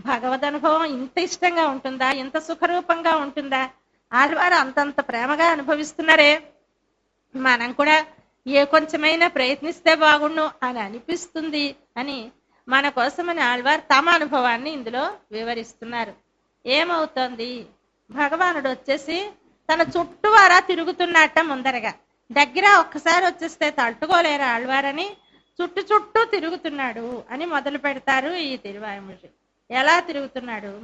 భగవద్ అనుభవం ఇంత ఇష్టంగా ఉంటుందా ఇంత సుఖరూపంగా ఉంటుందా ఆడవారు అంతంత ప్రేమగా అనుభవిస్తున్నారే మనం కూడా ఏ కొంచెమైనా ప్రయత్నిస్తే బాగుండు అని అనిపిస్తుంది అని మన కోసమని ఆళ్వారు తమ అనుభవాన్ని ఇందులో వివరిస్తున్నారు ఏమవుతోంది భగవానుడు వచ్చేసి తన చుట్టూవారా తిరుగుతున్నట్ట ముందరగా దగ్గర ఒక్కసారి వచ్చేస్తే తట్టుకోలేరు ఆళ్వారని చుట్టు చుట్టూ తిరుగుతున్నాడు అని మొదలు పెడతారు ఈ తిరువాయుముషి ఎలా తిరుగుతున్నాడు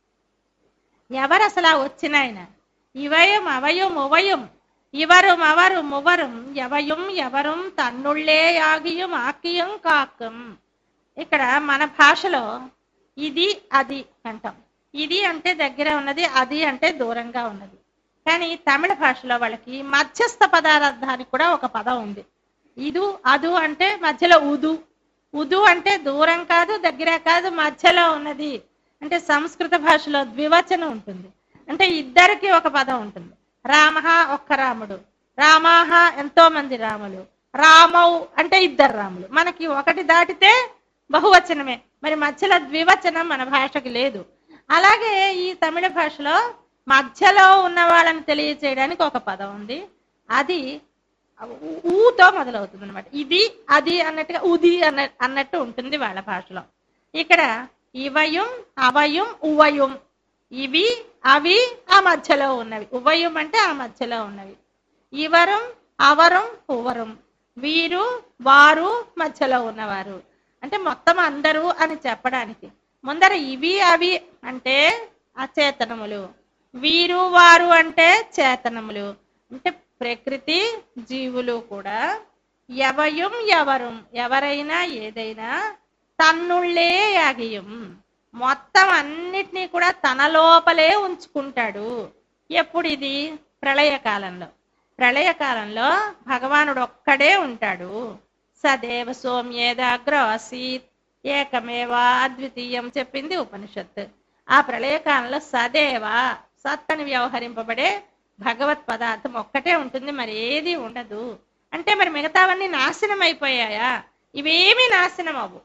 ఎవరు అసలు ఆ వచ్చిన ఆయన ఇవయం అవయం ఉవయం ఇవரும் அவரும் உவரும் எவையும் ఎవரும் తన్నుళ్ళే యాగియం ఆకియం కాకం ఇక్కడ మన భాషలో ఇది అది అంటాం ఇది అంటే దగ్గర ఉన్నది అది అంటే దూరంగా ఉన్నది కానీ తమిళ భాషలో వాళ్ళకి మధ్యస్థ పదార్థానికి కూడా ఒక పదం ఉంది ఇదు అదు అంటే మధ్యలో ఉదు ఉదు అంటే దూరం కాదు దగ్గర కాదు మధ్యలో ఉన్నది అంటే సంస్కృత భాషలో ద్వివచనం ఉంటుంది అంటే ఇద్దరికి ఒక పదం ఉంటుంది రామ ఒక్క రాముడు రామాహ ఎంతో మంది రాములు రామౌ అంటే ఇద్దరు రాములు మనకి ఒకటి దాటితే బహువచనమే మరి మధ్యలో ద్వివచనం మన భాషకి లేదు అలాగే ఈ తమిళ భాషలో మధ్యలో ఉన్న వాళ్ళని తెలియచేయడానికి ఒక పదం ఉంది అది ఊ- ఊతో మొదలవుతుంది అనమాట ఇది అది అన్నట్టుగా ఉది అన్న అన్నట్టు ఉంటుంది వాళ్ళ భాషలో ఇక్కడ ఇవయం అవయం ఉవయం ఇవి అవి ఆ మధ్యలో ఉన్నవి ఉవయం అంటే ఆ మధ్యలో ఉన్నవి ఇవరం అవరం ఉవరం వీరు వారు మధ్యలో ఉన్నవారు అంటే మొత్తం అందరూ అని చెప్పడానికి ముందర ఇవి అవి అంటే అచేతనములు వీరు వారు అంటే చేతనములు అంటే ప్రకృతి జీవులు కూడా ఎవయం ఎవరం ఎవరైనా ఏదైనా తన్నుళ్ళే యాగియం మొత్తం అన్నిటినీ కూడా తన లోపలే ఉంచుకుంటాడు ఎప్పుడు ఇది ప్రళయకాలంలో ప్రళయకాలంలో భగవానుడు ఒక్కడే ఉంటాడు సదేవ సోమ్యేదాగ్ర ఆసీత్ ఏకమేవా అద్వితీయం చెప్పింది ఉపనిషత్తు ఆ ప్రళయకాలంలో సదేవ సత్ అని వ్యవహరింపబడే భగవత్ పదార్థం ఒక్కటే ఉంటుంది మరి ఏది ఉండదు అంటే మరి మిగతావన్నీ నాశనం అయిపోయాయా ఇవేమీ నాశనం అవ్వు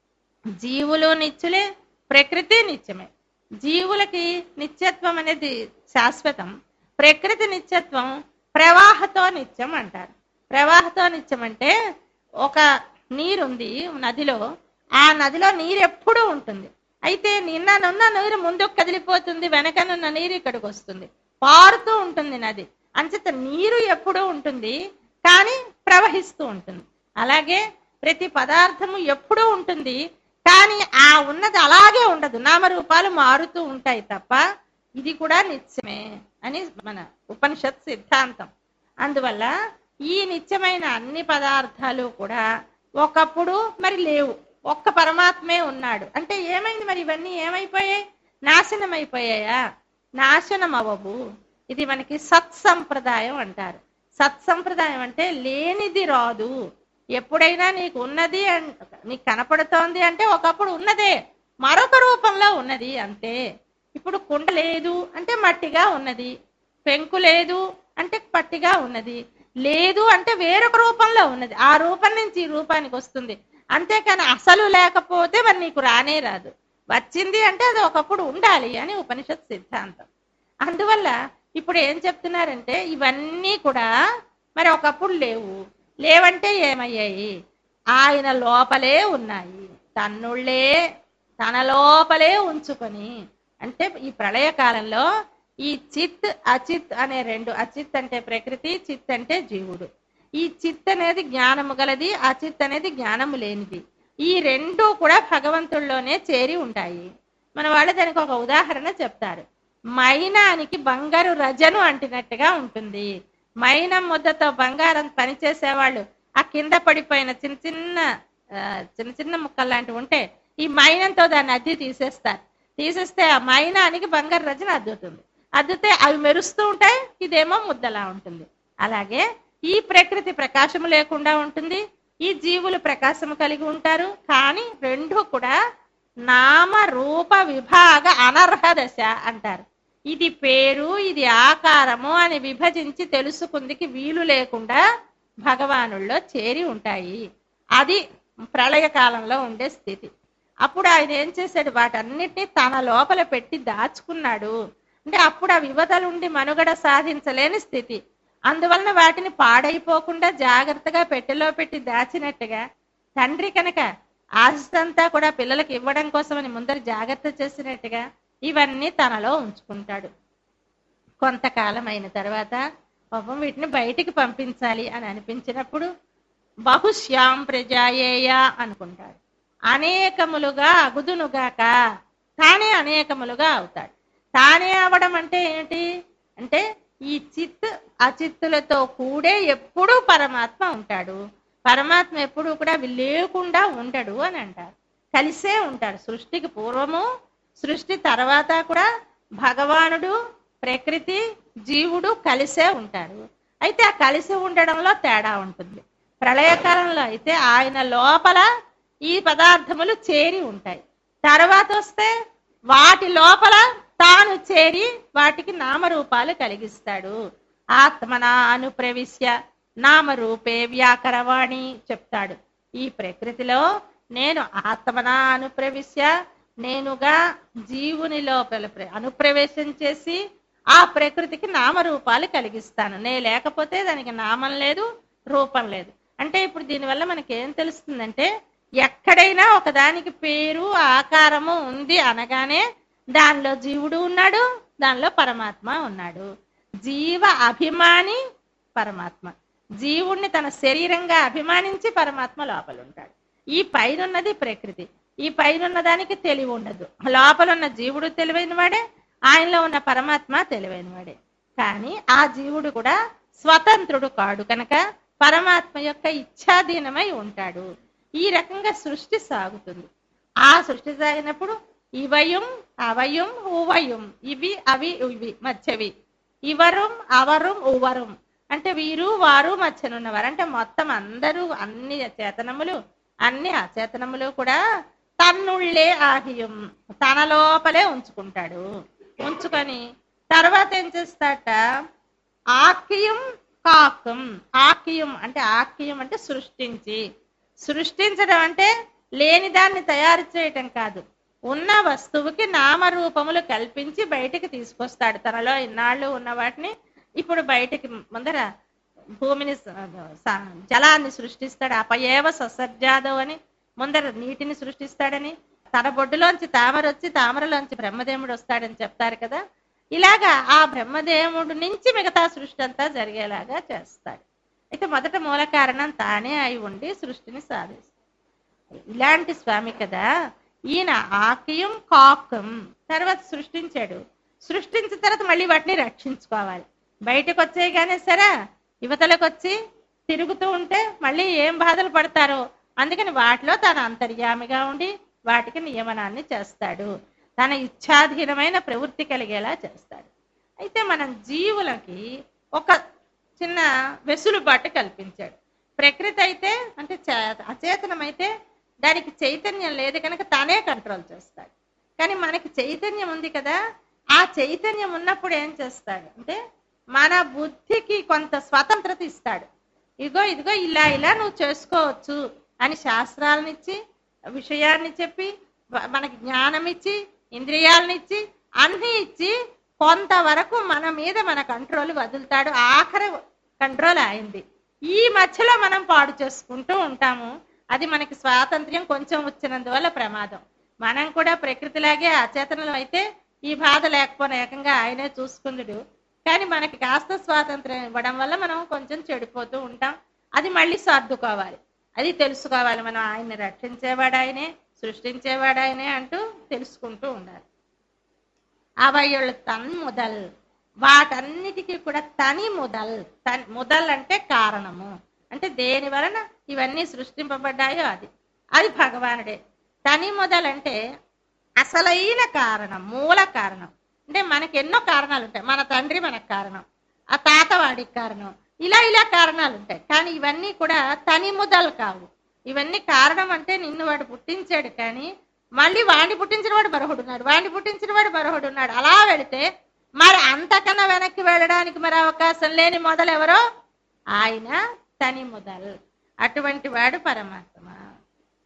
జీవులు నిత్యులే ప్రకృతి నిత్యమే జీవులకి నిత్యత్వం అనేది శాశ్వతం ప్రకృతి నిత్యత్వం ప్రవాహతో నిత్యం అంటారు ప్రవాహతో నిత్యం అంటే ఒక నీరుంది నదిలో ఆ నదిలో నీరు ఎప్పుడూ ఉంటుంది అయితే నిన్ననున్న నీరు ముందుకు కదిలిపోతుంది వెనకనున్న నీరు ఇక్కడికి వస్తుంది పారుతూ ఉంటుంది నది అంచేత నీరు ఎప్పుడూ ఉంటుంది కానీ ప్రవహిస్తూ ఉంటుంది అలాగే ప్రతి పదార్థము ఎప్పుడూ ఉంటుంది కానీ ఆ ఉన్నది అలాగే ఉండదు నామరూపాలు మారుతూ ఉంటాయి తప్ప ఇది కూడా నిత్యమే అని మన ఉపనిషత్ సిద్ధాంతం అందువల్ల ఈ నిత్యమైన అన్ని పదార్థాలు కూడా ఒకప్పుడు మరి లేవు ఒక్క పరమాత్మే ఉన్నాడు అంటే ఏమైంది మరి ఇవన్నీ ఏమైపోయాయి నాశనం అయిపోయాయా నాశనం అవ్వవు ఇది మనకి సత్సంప్రదాయం అంటారు సత్సంప్రదాయం అంటే లేనిది రాదు ఎప్పుడైనా నీకు ఉన్నది అన్- నీకు కనపడుతోంది అంటే ఒకప్పుడు ఉన్నదే మరొక రూపంలో ఉన్నది అంతే ఇప్పుడు కుండ లేదు అంటే మట్టిగా ఉన్నది పెంకు లేదు అంటే పట్టిగా ఉన్నది లేదు అంటే వేరొక రూపంలో ఉన్నది ఆ రూపం నుంచి ఈ రూపానికి వస్తుంది అంతేకాని అసలు లేకపోతే మరి నీకు రానే రాదు వచ్చింది అంటే అది ఒకప్పుడు ఉండాలి అని ఉపనిషత్ సిద్ధాంతం అందువల్ల ఇప్పుడు ఏం చెప్తున్నారంటే ఇవన్నీ కూడా మరి ఒకప్పుడు లేవు లేవంటే ఏమయ్యాయి ఆయన లోపలే ఉన్నాయి తన్నుళ్ళే తన లోపలే ఉంచుకొని అంటే ఈ ప్రళయ కాలంలో ఈ చిత్ అచిత్ అనే రెండు అచిత్ అంటే ప్రకృతి చిత్ అంటే జీవుడు ఈ చిత్ అనేది జ్ఞానము గలది అచిత్ అనేది జ్ఞానము లేనిది ఈ రెండు కూడా భగవంతుల్లోనే చేరి ఉంటాయి మన వాళ్ళు దానికి ఒక ఉదాహరణ చెప్తారు మైనానికి బంగారు రజను అంటినట్టుగా ఉంటుంది మైనం ముద్దతో బంగారం పనిచేసేవాళ్ళు ఆ కింద పడిపోయిన చిన్న చిన్న ఆ, చిన్న చిన్న ముక్కలు లాంటివి ఉంటే ఈ మైనంతో దాన్ని అద్దె తీసేస్తారు తీసేస్తే ఆ మైనానికి బంగారు రజన అద్దుతుంది అద్దితే అవి మెరుస్తూ ఉంటాయి ఇదేమో ముద్దలా ఉంటుంది అలాగే ఈ ప్రకృతి ప్రకాశము లేకుండా ఉంటుంది ఈ జీవులు ప్రకాశము కలిగి ఉంటారు కానీ రెండు కూడా నామ రూప విభాగ అనర్హ దశ అంటారు ఇది పేరు ఇది ఆకారము అని విభజించి తెలుసుకుందికి వీలు లేకుండా భగవానుల్లో చేరి ఉంటాయి అది ప్రళయ కాలంలో ఉండే స్థితి అప్పుడు ఆయన ఏం చేశాడు వాటన్నిటిని తన లోపల పెట్టి దాచుకున్నాడు అంటే అప్పుడు ఆ వివతలుండి మనుగడ సాధించలేని స్థితి అందువలన వాటిని పాడైపోకుండా జాగ్రత్తగా పెట్టెలో పెట్టి దాచినట్టుగా తండ్రి కనుక ఆస్తంతా కూడా పిల్లలకు ఇవ్వడం కోసమని ముందర జాగ్రత్త చేసినట్టుగా ఇవన్నీ తనలో ఉంచుకుంటాడు కొంతకాలం అయిన తర్వాత పాపం వీటిని బయటికి పంపించాలి అని అనిపించినప్పుడు బహుశ్యాం ప్రజాయేయ అనుకుంటాడు అనేకములుగా అగుదునుగాక తానే అనేకములుగా అవుతాడు తానే అవడం అంటే ఏమిటి అంటే ఈ చిత్ అచిత్తులతో కూడే ఎప్పుడూ పరమాత్మ ఉంటాడు పరమాత్మ ఎప్పుడూ కూడా అవి లేకుండా ఉండడు అని అంటారు కలిసే ఉంటాడు సృష్టికి పూర్వము సృష్టి తర్వాత కూడా భగవానుడు ప్రకృతి జీవుడు కలిసే ఉంటారు అయితే ఆ కలిసి ఉండడంలో తేడా ఉంటుంది ప్రళయకాలంలో అయితే ఆయన లోపల ఈ పదార్థములు చేరి ఉంటాయి తర్వాత వస్తే వాటి లోపల తాను చేరి వాటికి నామరూపాలు కలిగిస్తాడు ఆత్మనా అనుప్రవిశ్య నామరూపే వ్యాకరవాణి చెప్తాడు ఈ ప్రకృతిలో నేను ఆత్మనా అనుప్రవిశ్య నేనుగా జీవుని లోపల ప్ర- అనుప్రవేశం చేసి ఆ ప్రకృతికి నామరూపాలు కలిగిస్తాను నే లేకపోతే దానికి నామం లేదు రూపం లేదు అంటే ఇప్పుడు దీనివల్ల మనకి ఏం తెలుస్తుందంటే ఎక్కడైనా ఒకదానికి పేరు ఆకారము ఉంది అనగానే దానిలో జీవుడు ఉన్నాడు దానిలో పరమాత్మ ఉన్నాడు జీవ అభిమాని పరమాత్మ జీవుణ్ణి తన శరీరంగా అభిమానించి పరమాత్మ లోపల ఉంటాడు ఈ పైనున్నది ప్రకృతి ఈ పైనున్న దానికి తెలివి ఉండదు లోపల ఉన్న జీవుడు తెలివైన వాడే ఆయనలో ఉన్న పరమాత్మ తెలివైన వాడే కానీ ఆ జీవుడు కూడా స్వతంత్రుడు కాడు కనుక పరమాత్మ యొక్క ఇచ్ఛాధీనమై ఉంటాడు ఈ రకంగా సృష్టి సాగుతుంది ఆ సృష్టి సాగినప్పుడు ఇవయం అవయం ఉవయం ఇవి అవి ఇవి మధ్యవి ఇవరం అవరం ఉవరం అంటే వీరు వారు మధ్యనున్నవారు అంటే మొత్తం అందరూ అన్ని చేతనములు అన్ని అచేతనములు కూడా తన్నుళ్ళే ఆహియం తన లోపలే ఉంచుకుంటాడు ఉంచుకొని తర్వాత ఏం చేస్తాట ఆక్యం కాకం ఆక్యం అంటే ఆక్యం అంటే సృష్టించి సృష్టించడం అంటే లేని దాన్ని తయారు చేయటం కాదు ఉన్న వస్తువుకి నామరూపములు కల్పించి బయటికి తీసుకొస్తాడు తనలో ఇన్నాళ్ళు ఉన్న వాటిని ఇప్పుడు బయటికి ముందర భూమిని స- స- జలాన్ని సృష్టిస్తాడు అపయేవ ససర్జాదవ్ అని ముందర నీటిని సృష్టిస్తాడని తన బొడ్డులోంచి తామర వచ్చి తామరలోంచి బ్రహ్మదేవుడు వస్తాడని చెప్తారు కదా ఇలాగా ఆ బ్రహ్మదేవుడు నుంచి మిగతా సృష్టి అంతా జరిగేలాగా చేస్తాడు అయితే మొదట మూల కారణం తానే అయి ఉండి సృష్టిని సాధిస్తాడు ఇలాంటి స్వామి కదా ఈయన ఆకయం కాకం తర్వాత సృష్టించాడు సృష్టించిన తర్వాత మళ్ళీ వాటిని రక్షించుకోవాలి బయటకు వచ్చేయగానే సరే యువతలకు వచ్చి తిరుగుతూ ఉంటే మళ్ళీ ఏం బాధలు పడతారో అందుకని వాటిలో తన అంతర్యామిగా ఉండి వాటికి నియమనాన్ని చేస్తాడు తన ఇచ్ఛాధీనమైన ప్రవృత్తి కలిగేలా చేస్తాడు అయితే మనం జీవులకి ఒక చిన్న వెసులుబాటు కల్పించాడు ప్రకృతి అయితే అంటే చే- అచేతనమైతే దానికి చైతన్యం లేదు కనుక తానే కంట్రోల్ చేస్తాడు కానీ మనకి చైతన్యం ఉంది కదా ఆ చైతన్యం ఉన్నప్పుడు ఏం చేస్తాడు అంటే మన బుద్ధికి కొంత స్వతంత్రత ఇస్తాడు ఇదిగో ఇదిగో ఇలా ఇలా నువ్వు చేసుకోవచ్చు అని శాస్త్రాలను ఇచ్చి విషయాన్ని చెప్పి వ- మనకి జ్ఞానం ఇచ్చి ఇంద్రియాలను ఇచ్చి అన్ని ఇచ్చి కొంతవరకు మన మీద మన కంట్రోల్ వదులుతాడు ఆఖరి కంట్రోల్ అయింది ఈ మధ్యలో మనం పాడు చేసుకుంటూ ఉంటాము అది మనకి స్వాతంత్ర్యం కొంచెం వచ్చినందువల్ల ప్రమాదం మనం కూడా ప్రకృతిలాగే అచేతనం అయితే ఈ బాధ లేకపోయినా ఏకంగా ఆయనే చూసుకుందుడు కానీ మనకి కాస్త స్వాతంత్రం ఇవ్వడం వల్ల మనం కొంచెం చెడిపోతూ ఉంటాం అది మళ్ళీ సర్దుకోవాలి అది తెలుసుకోవాలి మనం ఆయన్ని రక్షించేవాడు ఆయనే సృష్టించేవాడు ఆయనే అంటూ తెలుసుకుంటూ ఉండాలి అవయుళ్ళు తన్ ముదల్ వాటన్నిటికీ కూడా తని ముదల్ తన్ ముదల్ అంటే కారణము అంటే దేని వలన ఇవన్నీ సృష్టింపబడ్డాయో అది అది భగవానుడే తని మొదల్ అంటే అసలైన కారణం మూల కారణం అంటే మనకి ఎన్నో కారణాలు ఉంటాయి మన తండ్రి మనకు కారణం ఆ తాత వాడికి కారణం ఇలా ఇలా కారణాలు ఉంటాయి కానీ ఇవన్నీ కూడా తని ముదలు కావు ఇవన్నీ కారణం అంటే నిన్ను వాడు పుట్టించాడు కానీ మళ్ళీ వాడిని పుట్టించిన వాడు మరొకడు ఉన్నాడు వాడిని పుట్టించిన వాడు మరొకడు ఉన్నాడు అలా వెళితే మరి అంతకన్నా వెనక్కి వెళ్ళడానికి మరి అవకాశం లేని మొదలు ఎవరో ఆయన తని మొదలు అటువంటి వాడు పరమాత్మ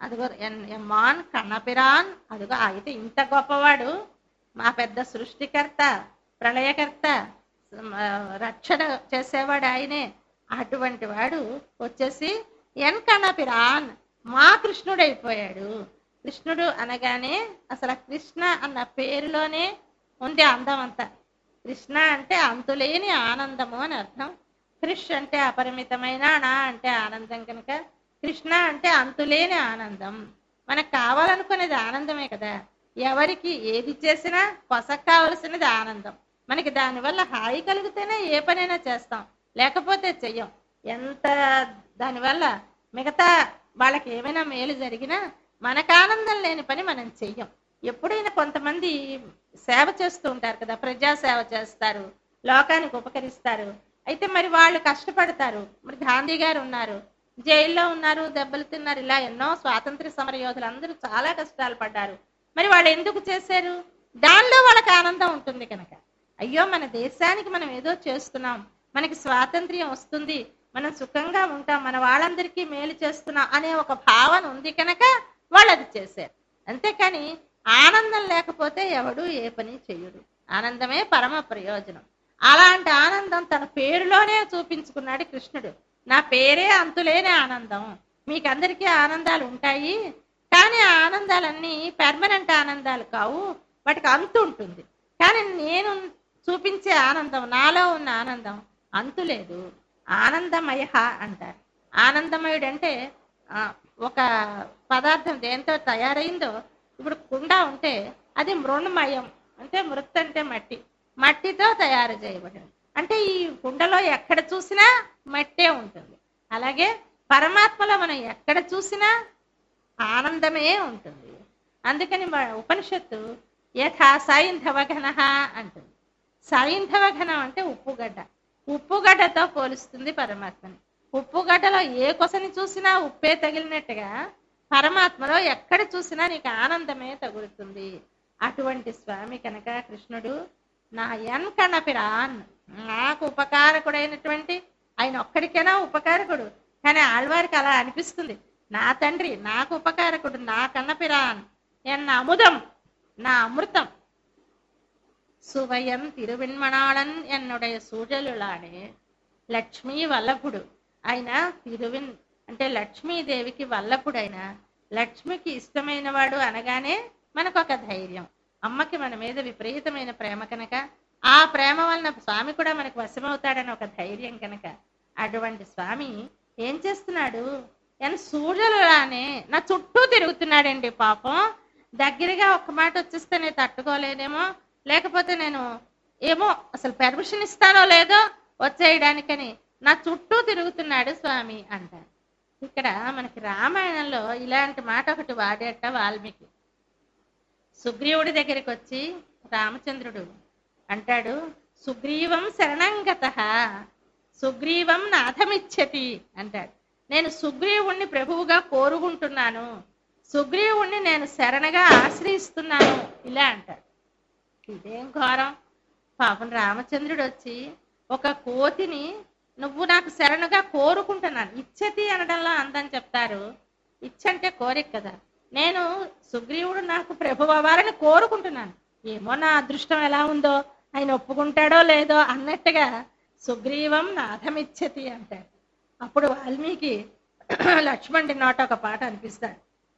అదిగో ఎన్- ఎమ్మాన్ కన్నపిరాన్ అదిగో అయితే ఇంత గొప్పవాడు మా పెద్ద సృష్టికర్త ప్రళయకర్త ఆ, రక్షణ చేసేవాడు ఆయనే అటువంటి వాడు వచ్చేసి ఎన్ కన్నపిరాన్ మా కృష్ణుడు అయిపోయాడు కృష్ణుడు అనగానే అసలు ఆ కృష్ణ అన్న పేరులోనే ఉంది అందం అంతా కృష్ణ అంటే అంతులేని ఆనందము అని అర్థం కృష్ అంటే అపరిమితమైన నా అంటే ఆనందం కనుక కృష్ణ అంటే అంతులేని ఆనందం మనకు కావాలనుకునేది ఆనందమే కదా ఎవరికి ఏది చేసినా పొసక్ కావలసినది ఆనందం మనకి దానివల్ల హాయి కలిగితేనే ఏ పనైనా చేస్తాం లేకపోతే చెయ్యం ఎంత దానివల్ల మిగతా వాళ్ళకి ఏమైనా మేలు జరిగినా మనకు ఆనందం లేని పని మనం చెయ్యం ఎప్పుడైనా కొంతమంది సేవ చేస్తూ ఉంటారు కదా ప్రజా సేవ చేస్తారు లోకానికి ఉపకరిస్తారు అయితే మరి వాళ్ళు కష్టపడతారు మరి గాంధీ గారు ఉన్నారు జైల్లో ఉన్నారు దెబ్బలు తిన్నారు ఇలా ఎన్నో స్వాతంత్ర సమర యోధులు అందరూ చాలా కష్టాలు పడ్డారు మరి వాళ్ళు ఎందుకు చేశారు దానిలో వాళ్ళకి ఆనందం ఉంటుంది కనుక అయ్యో మన దేశానికి మనం ఏదో చేస్తున్నాం మనకి స్వాతంత్ర్యం వస్తుంది మనం సుఖంగా ఉంటాం మన వాళ్ళందరికీ మేలు చేస్తున్నాం అనే ఒక భావన ఉంది కనుక వాళ్ళు అది చేశారు అంతేకాని ఆనందం లేకపోతే ఎవడు ఏ పని చెయ్యడు ఆనందమే పరమ ప్రయోజనం అలాంటి ఆనందం తన పేరులోనే చూపించుకున్నాడు కృష్ణుడు నా పేరే అంతులేని ఆనందం మీకందరికీ ఆనందాలు ఉంటాయి కానీ ఆ ఆనందాలన్నీ పెర్మనెంట్ ఆనందాలు కావు వాటికి అంతు ఉంటుంది కానీ నేను చూపించే ఆనందం నాలో ఉన్న ఆనందం అంతు లేదు ఆనందమయ అంటారు ఆనందమయుడు అంటే ఆ, ఒక పదార్థం దేంతో తయారైందో ఇప్పుడు కుండ ఉంటే అది మృణమయం అంటే మృత్ అంటే మట్టి మట్టితో తయారు చేయబడింది అంటే ఈ కుండలో ఎక్కడ చూసినా మట్టే ఉంటుంది అలాగే పరమాత్మలో మనం ఎక్కడ చూసినా ఆనందమే ఉంటుంది అందుకని మన ఉపనిషత్తు యథా సైంధవ ఘన అంటుంది సైంధవ ఘనం అంటే ఉప్పుగడ్డ ఉప్పుగడ్డతో పోలుస్తుంది పరమాత్మని ఉప్పుగడ్డలో ఏ కొసని చూసినా ఉప్పే తగిలినట్టుగా పరమాత్మలో ఎక్కడ చూసినా నీకు ఆనందమే తగులుతుంది అటువంటి స్వామి కనుక కృష్ణుడు నా ఎన్ కణపిరాన్ నాకు ఉపకారకుడైనటువంటి ఆయన ఒక్కడికైనా ఉపకారకుడు కానీ ఆళ్వారికి అలా అనిపిస్తుంది నా తండ్రి నాకు ఉపకారకుడు నా కన్నపిరాన్ ఎన్న అముదం నా అమృతం సువయం తిరువిన్మణాళన్ ఎన్నుடைய సూర్యులాడే లక్ష్మీ వల్లభుడు ఆయన తిరువిన్ అంటే లక్ష్మీదేవికి వల్లభుడు ఆయన లక్ష్మికి ఇష్టమైన వాడు అనగానే మనకు ఒక ధైర్యం అమ్మకి మన మీద విపరీతమైన ప్రేమ కనుక ఆ ప్రేమ వలన స్వామి కూడా మనకు వశమవుతాడని ఒక ధైర్యం కనుక అటువంటి స్వామి ఏం చేస్తున్నాడు ఎన్ సూర్యులులానే నా చుట్టూ తిరుగుతున్నాడండి పాపం దగ్గరగా ఒక్క మాట వచ్చేస్తే నేను తట్టుకోలేనేమో లేకపోతే నేను ఏమో అసలు పెర్మిషన్ ఇస్తానో లేదో వచ్చేయడానికని నా చుట్టూ తిరుగుతున్నాడు స్వామి అంటారు ఇక్కడ మనకి రామాయణంలో ఇలాంటి మాట ఒకటి వాడేట వాల్మీకి సుగ్రీవుడి దగ్గరికి వచ్చి రామచంద్రుడు అంటాడు సుగ్రీవం శరణంగత సుగ్రీవం నాథమిచ్చతి అంటాడు నేను సుగ్రీవుణ్ణి ప్రభువుగా కోరుకుంటున్నాను సుగ్రీవుణ్ణి నేను శరణగా ఆశ్రయిస్తున్నాను ఇలా అంటాడు ఇదేం ఘోరం పాపం రామచంద్రుడు వచ్చి ఒక కోతిని నువ్వు నాకు శరణుగా కోరుకుంటున్నాను ఇచ్చతి అనడంలో అందం చెప్తారు ఇచ్చంటే కోరిక కదా నేను సుగ్రీవుడు నాకు ప్రభు అవ్వాలని కోరుకుంటున్నాను ఏమో నా అదృష్టం ఎలా ఉందో ఆయన ఒప్పుకుంటాడో లేదో అన్నట్టుగా సుగ్రీవం నాథమిచ్చతి అంటాడు అప్పుడు వాల్మీకి లక్ష్మణుడి నోట ఒక పాట అనిపిస్తాడు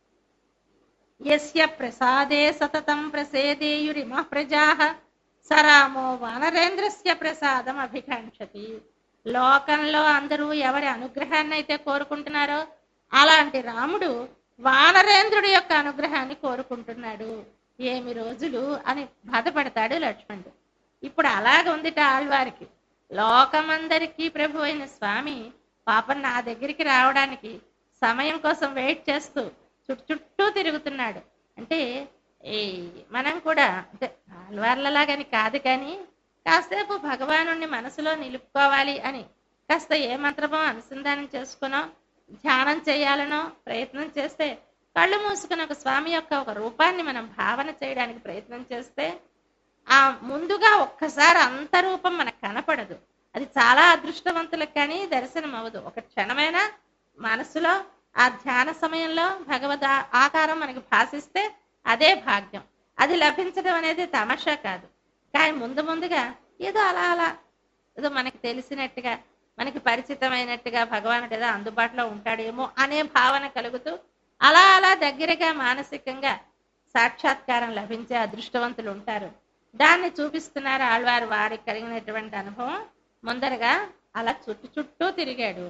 యస్య ప్రసాదే సతతం ప్రసేదేయురిమ ప్రజాః సరామో వానరేంద్రస్య ప్రసాదం అభికాంక్షతి లోకంలో అందరూ ఎవరి అనుగ్రహాన్ని అయితే కోరుకుంటున్నారో అలాంటి రాముడు వానరేంద్రుడి యొక్క అనుగ్రహాన్ని కోరుకుంటున్నాడు ఏమి రోజులు అని బాధపడతాడు లక్ష్మణుడు ఇప్పుడు అలాగ ఉందిట ఆళ్వారికి లోకమందరికీ ప్రభు అయిన స్వామి పాపం నా దగ్గరికి రావడానికి సమయం కోసం వెయిట్ చేస్తూ చుట్టూ చుట్టూ తిరుగుతున్నాడు అంటే ఈ మనం కూడా అంటే ఆళ్వార్లలాగని కాదు కానీ కాసేపు భగవాను మనసులో నిలుపుకోవాలి అని కాస్త ఏ మంత్రమో అనుసంధానం చేసుకునో ధ్యానం చేయాలనో ప్రయత్నం చేస్తే కళ్ళు మూసుకుని ఒక స్వామి యొక్క ఒక రూపాన్ని మనం భావన చేయడానికి ప్రయత్నం చేస్తే ఆ ముందుగా ఒక్కసారి అంత రూపం మనకు కనపడదు అది చాలా అదృష్టవంతులకు కానీ దర్శనం అవ్వదు ఒక క్షణమైన మనసులో ఆ ధ్యాన సమయంలో భగవద్ ఆ- ఆకారం మనకి భాషిస్తే అదే భాగ్యం అది లభించడం అనేది తమాషా కాదు కానీ ముందు ముందుగా ఏదో అలా అలా ఏదో మనకి తెలిసినట్టుగా మనకి పరిచితమైనట్టుగా భగవానుడు ఏదో అందుబాటులో ఉంటాడేమో అనే భావన కలుగుతూ అలా అలా దగ్గరగా మానసికంగా సాక్షాత్కారం లభించే అదృష్టవంతులు ఉంటారు దాన్ని చూపిస్తున్నారు ఆళ్వారు వారికి కలిగినటువంటి అనుభవం ముందరగా అలా చుట్టు చుట్టూ తిరిగాడు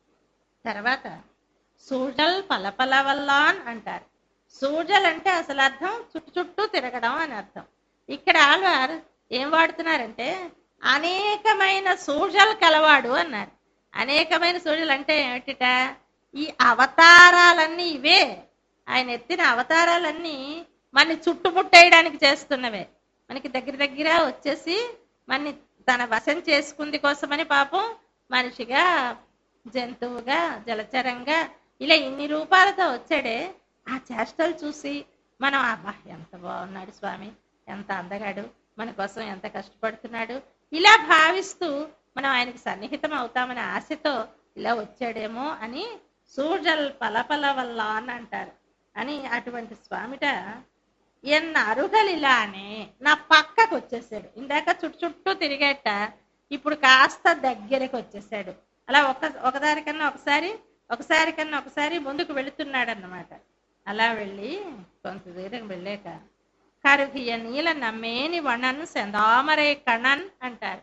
తర్వాత సూజల్ పలపల వల్లాన్ అంటారు సూజల్ అంటే అసలు అర్థం చుట్టు చుట్టూ తిరగడం అని అర్థం ఇక్కడ ఆళ్వారు ఏం వాడుతున్నారంటే అనేకమైన సూజల్ కలవాడు అన్నారు అనేకమైన సూజలు అంటే ఏమిటిట ఈ అవతారాలన్నీ ఇవే ఆయన ఎత్తిన అవతారాలన్నీ మన చుట్టుముట్టేయడానికి చేస్తున్నవే మనకి దగ్గర దగ్గర వచ్చేసి మనని తన వశం చేసుకుంది కోసమని పాపం మనిషిగా జంతువుగా జలచరంగా ఇలా ఇన్ని రూపాలతో వచ్చాడే ఆ చేష్టలు చూసి మనం అబ్బా ఎంత బాగున్నాడు స్వామి ఎంత అందగాడు మన కోసం ఎంత కష్టపడుతున్నాడు ఇలా భావిస్తూ మనం ఆయనకి సన్నిహితం అవుతామనే ఆశతో ఇలా వచ్చాడేమో అని సూజల్ పలపల వల్ల అని అంటారు అని అటువంటి స్వామిట ఎన్న అరుగలిలానే నా పక్కకు వచ్చేసాడు ఇందాక చుట్టు చుట్టూ తిరిగేట ఇప్పుడు కాస్త దగ్గరికి వచ్చేసాడు అలా ఒక ఒకదారి కన్నా ఒకసారి ఒకసారి కన్నా ఒకసారి ముందుకు వెళుతున్నాడు అన్నమాట అలా వెళ్ళి కొంత దూరం వెళ్ళాక కరుగియ నీల నమ్మేని వణన్ సెందామరే కణన్ అంటారు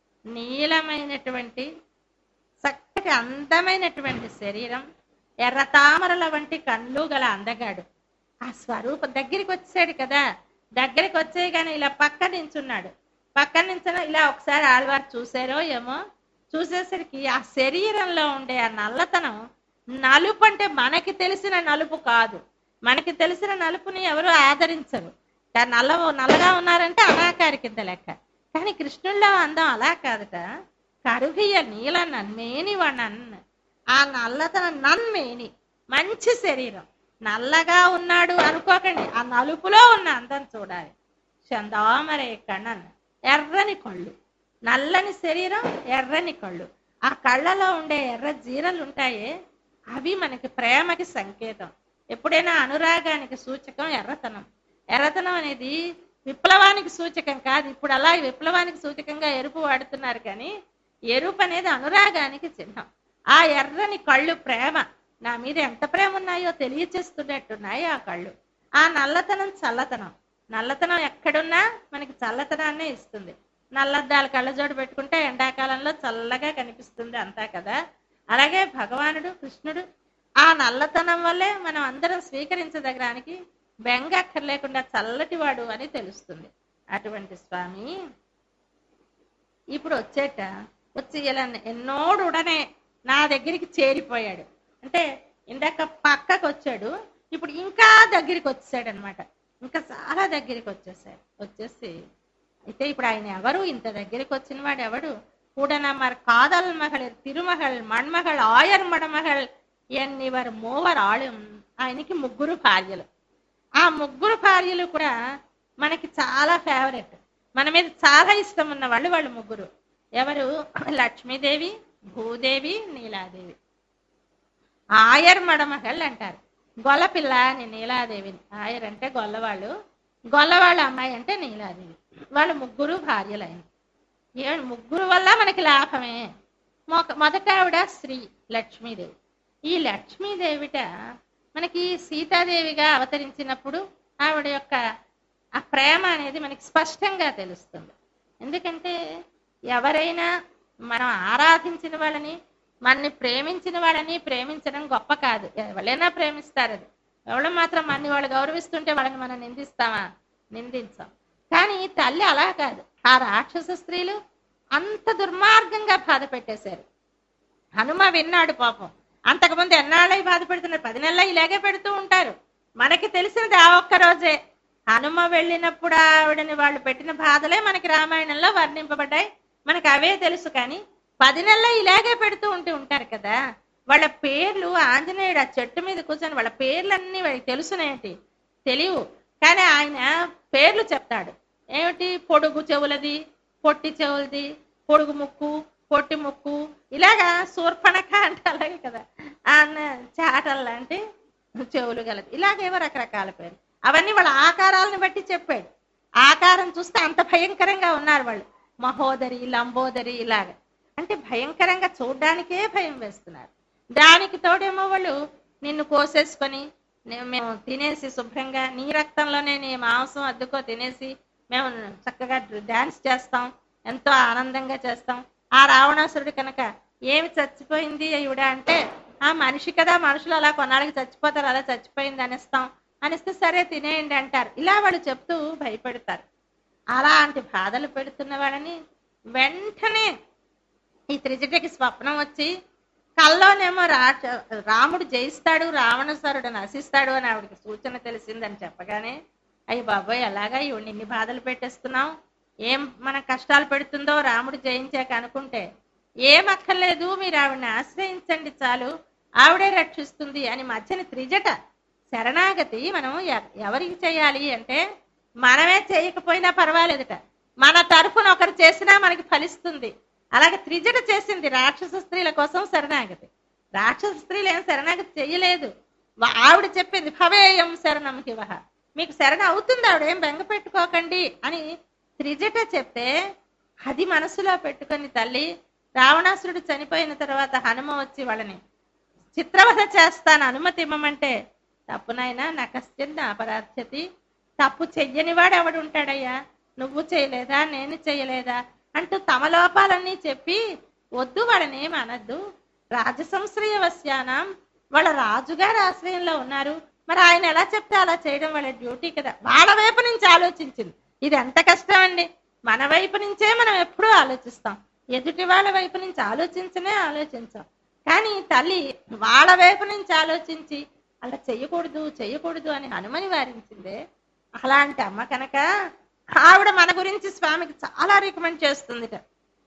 నీలమైనటువంటి చక్కటి అందమైనటువంటి శరీరం ఎర్ర తామరల వంటి కళ్ళు గల అందగాడు ఆ స్వరూపం దగ్గరికి వచ్చాడు కదా దగ్గరికి వచ్చే కానీ ఇలా పక్క నించున్నాడు పక్క నించిన ఇలా ఒకసారి ఆళ్వారు చూసారో ఏమో చూసేసరికి ఆ శరీరంలో ఉండే ఆ నల్లతనం నలుపు అంటే మనకి తెలిసిన నలుపు కాదు మనకి తెలిసిన నలుపుని ఎవరు ఆదరించరు కానీ నల్ల నల్లగా ఉన్నారంటే అనాకారి కింద లెక్క కానీ కృష్ణుల్లో అందం అలా కాదట కరుగియ నీల నన్మేని వనన్ ఆ నల్లతన నన్మేని మంచి శరీరం నల్లగా ఉన్నాడు అనుకోకండి ఆ నలుపులో ఉన్న అందం చూడాలి చందామరే కణన్ ఎర్రని కళ్ళు నల్లని శరీరం ఎర్రని కళ్ళు ఆ కళ్ళలో ఉండే ఎర్ర జీరలు ఉంటాయే అవి మనకి ప్రేమకి సంకేతం ఎప్పుడైనా అనురాగానికి సూచకం ఎర్రతనం ఎర్రతనం అనేది విప్లవానికి సూచకం కాదు ఇప్పుడు అలా విప్లవానికి సూచకంగా ఎరుపు వాడుతున్నారు కానీ ఎరుపు అనేది అనురాగానికి చిహ్నం ఆ ఎర్రని కళ్ళు ప్రేమ నా మీద ఎంత ప్రేమ ఉన్నాయో తెలియచేస్తున్నట్టున్నాయి ఆ కళ్ళు ఆ నల్లతనం చల్లతనం నల్లతనం ఎక్కడున్నా మనకి చల్లతనాన్నే ఇస్తుంది నల్లద్దాలు కళ్ళజోడు పెట్టుకుంటే ఎండాకాలంలో చల్లగా కనిపిస్తుంది అంతా కదా అలాగే భగవానుడు కృష్ణుడు ఆ నల్లతనం వల్లే మనం అందరం స్వీకరించదగడానికి బెంగ అక్కర్లేకుండా చల్లటి వాడు అని తెలుస్తుంది అటువంటి స్వామి ఇప్పుడు వచ్చేట వచ్చి ఇలా ఎన్నోడుడనే నా దగ్గరికి చేరిపోయాడు అంటే ఇందాక పక్కకు వచ్చాడు ఇప్పుడు ఇంకా దగ్గరికి వచ్చాడు అనమాట ఇంకా చాలా దగ్గరికి వచ్చేసాడు వచ్చేసి అయితే ఇప్పుడు ఆయన ఎవరు ఇంత దగ్గరికి వచ్చిన వాడు ఎవడు కూడనమ్మర్ కాదల్ మகள் తిరుమகள் మణ్మகள் ఆయర్ మడమகள் ఎన్నివర్ మూవర్ ఆళం ఆయనకి ముగ్గురు భార్యలు ఆ ముగ్గురు భార్యలు కూడా మనకి చాలా ఫేవరెట్ మన మీద చాలా ఇష్టం ఉన్న వాళ్ళు వాళ్ళు ముగ్గురు ఎవరు లక్ష్మీదేవి భూదేవి నీలాదేవి ఆయర్ మడమగల్ అంటారు గొల్లపిల్ల అని నీలాదేవిని ఆయర్ అంటే గొల్లవాళ్ళు గొల్లవాళ్ళ అమ్మాయి అంటే నీలాదేవి వాళ్ళు ముగ్గురు భార్యలు ఆయన ఏ ముగ్గురు వల్ల మనకి లాభమే మొక మొదట ఆవిడ శ్రీ లక్ష్మీదేవి ఈ లక్ష్మీదేవిట మనకి సీతాదేవిగా అవతరించినప్పుడు ఆవిడ యొక్క ఆ ప్రేమ అనేది మనకి స్పష్టంగా తెలుస్తుంది ఎందుకంటే ఎవరైనా మనం ఆరాధించిన వాళ్ళని మనని ప్రేమించిన వాళ్ళని ప్రేమించడం గొప్ప కాదు ఎవరైనా ప్రేమిస్తారు అది ఎవరు మాత్రం మనని వాళ్ళు గౌరవిస్తుంటే వాళ్ళని మనం నిందిస్తామా నిందించాం కానీ తల్లి అలా కాదు ఆ రాక్షస స్త్రీలు అంత దుర్మార్గంగా బాధ పెట్టేశారు హనుమ విన్నాడు పాపం అంతకుముందు ఎన్నాళ్ళై బాధ పెడుతున్నారు పది నెలల ఇలాగే పెడుతూ ఉంటారు మనకి తెలిసినది ఆ ఒక్క రోజే హనుమ వెళ్ళినప్పుడు ఆవిడని వాళ్ళు పెట్టిన బాధలే మనకి రామాయణంలో వర్ణింపబడ్డాయి మనకి అవే తెలుసు కానీ పది నెలల ఇలాగే పెడుతూ ఉంటూ ఉంటారు కదా వాళ్ళ పేర్లు ఆంజనేయుడు ఆ చెట్టు మీద కూర్చొని వాళ్ళ పేర్లన్నీ వాళ్ళకి తెలుసునేంటి తెలియవు కానీ ఆయన పేర్లు చెప్తాడు ఏమిటి పొడుగు చెవులది పొట్టి చెవులది పొడుగు ముక్కు పొట్టి ముక్కు ఇలాగా శూర్పణక అంటే అలాగే కదా అన్న చాటల్ లాంటి చెవులు గలది ఇలాగేవో రకరకాల పేరు అవన్నీ వాళ్ళ ఆకారాలను బట్టి చెప్పాడు ఆకారం చూస్తే అంత భయంకరంగా ఉన్నారు వాళ్ళు మహోదరి లంబోదరి ఇలాగ అంటే భయంకరంగా చూడ్డానికే భయం వేస్తున్నారు దానికి తోడేమో వాళ్ళు నిన్ను కోసేసుకొని నే- మేము తినేసి శుభ్రంగా నీ రక్తంలోనే నీ మాంసం అద్దుకో తినేసి మేము చక్కగా డాన్స్ చేస్తాం ఎంతో ఆనందంగా చేస్తాం ఆ రావణాసురుడు కనుక ఏమి చచ్చిపోయింది ఈవిడ అంటే ఆ మనిషి కదా మనుషులు అలా కొన్నాళ్ళకి చచ్చిపోతారు అలా చచ్చిపోయింది అనిస్తాం అనిస్తే సరే తినేయండి అంటారు ఇలా వాళ్ళు చెప్తూ భయపెడతారు అలాంటి బాధలు పెడుతున్న వాళ్ళని వెంటనే ఈ త్రిజటకి స్వప్నం వచ్చి కల్లోనేమో రా రాముడు జయిస్తాడు రావణసురుడు నశిస్తాడు అని ఆవిడకి సూచన తెలిసిందని చెప్పగానే అయ్యి బాబాయ్ ఎలాగా ఈవిడ ఇన్ని బాధలు పెట్టేస్తున్నాం ఏం మన కష్టాలు పెడుతుందో రాముడు జయించాక అనుకుంటే ఏం అక్కర్లేదు మీరు ఆవిడని ఆశ్రయించండి చాలు ఆవిడే రక్షిస్తుంది అని మధ్యన త్రిజట శరణాగతి మనం ఎ- ఎవరికి చేయాలి అంటే మనమే చేయకపోయినా పర్వాలేదుట మన తరఫున ఒకరు చేసినా మనకి ఫలిస్తుంది అలాగే త్రిజట చేసింది రాక్షస స్త్రీల కోసం శరణాగతి రాక్షస స్త్రీలు ఏం శరణాగతి చెయ్యలేదు వా- ఆవిడ చెప్పింది భవేయం శరణం హివహ మీకు శరణ అవుతుంది ఆవిడ ఏం బెంగ పెట్టుకోకండి అని త్రిజట చెప్తే అది మనసులో పెట్టుకొని తల్లి రావణాసురుడు చనిపోయిన తర్వాత హనుమ వచ్చి వాళ్ళని చిత్రవధ చేస్తాను అనుమతి ఇవ్వమంటే తప్పునైనా నకశ్చిన్న అపరాధ్యతి తప్పు చెయ్యని వాడు ఎవడు ఉంటాడయ్యా నువ్వు చేయలేదా నేను చేయలేదా అంటూ తమ లోపాలన్నీ చెప్పి వద్దు వాళ్ళని ఏం అనద్దు రాజసంశ్రయ వశ్యానం వాళ్ళ రాజుగారి ఆశ్రయంలో ఉన్నారు మరి ఆయన ఎలా చెప్తే అలా చేయడం వాళ్ళ డ్యూటీ కదా వాళ్ళ వైపు నుంచి ఆలోచించింది ఇది ఎంత కష్టం అండి మన వైపు నుంచే మనం ఎప్పుడూ ఆలోచిస్తాం ఎదుటి వాళ్ళ వైపు నుంచి ఆలోచించనే ఆలోచించాం కానీ తల్లి వాళ్ళ వైపు నుంచి ఆలోచించి అలా చెయ్యకూడదు చెయ్యకూడదు అని హనుమని వారించిందే అలాంటి అమ్మ కనుక ఆవిడ మన గురించి స్వామికి చాలా రికమెండ్ చేస్తుందిట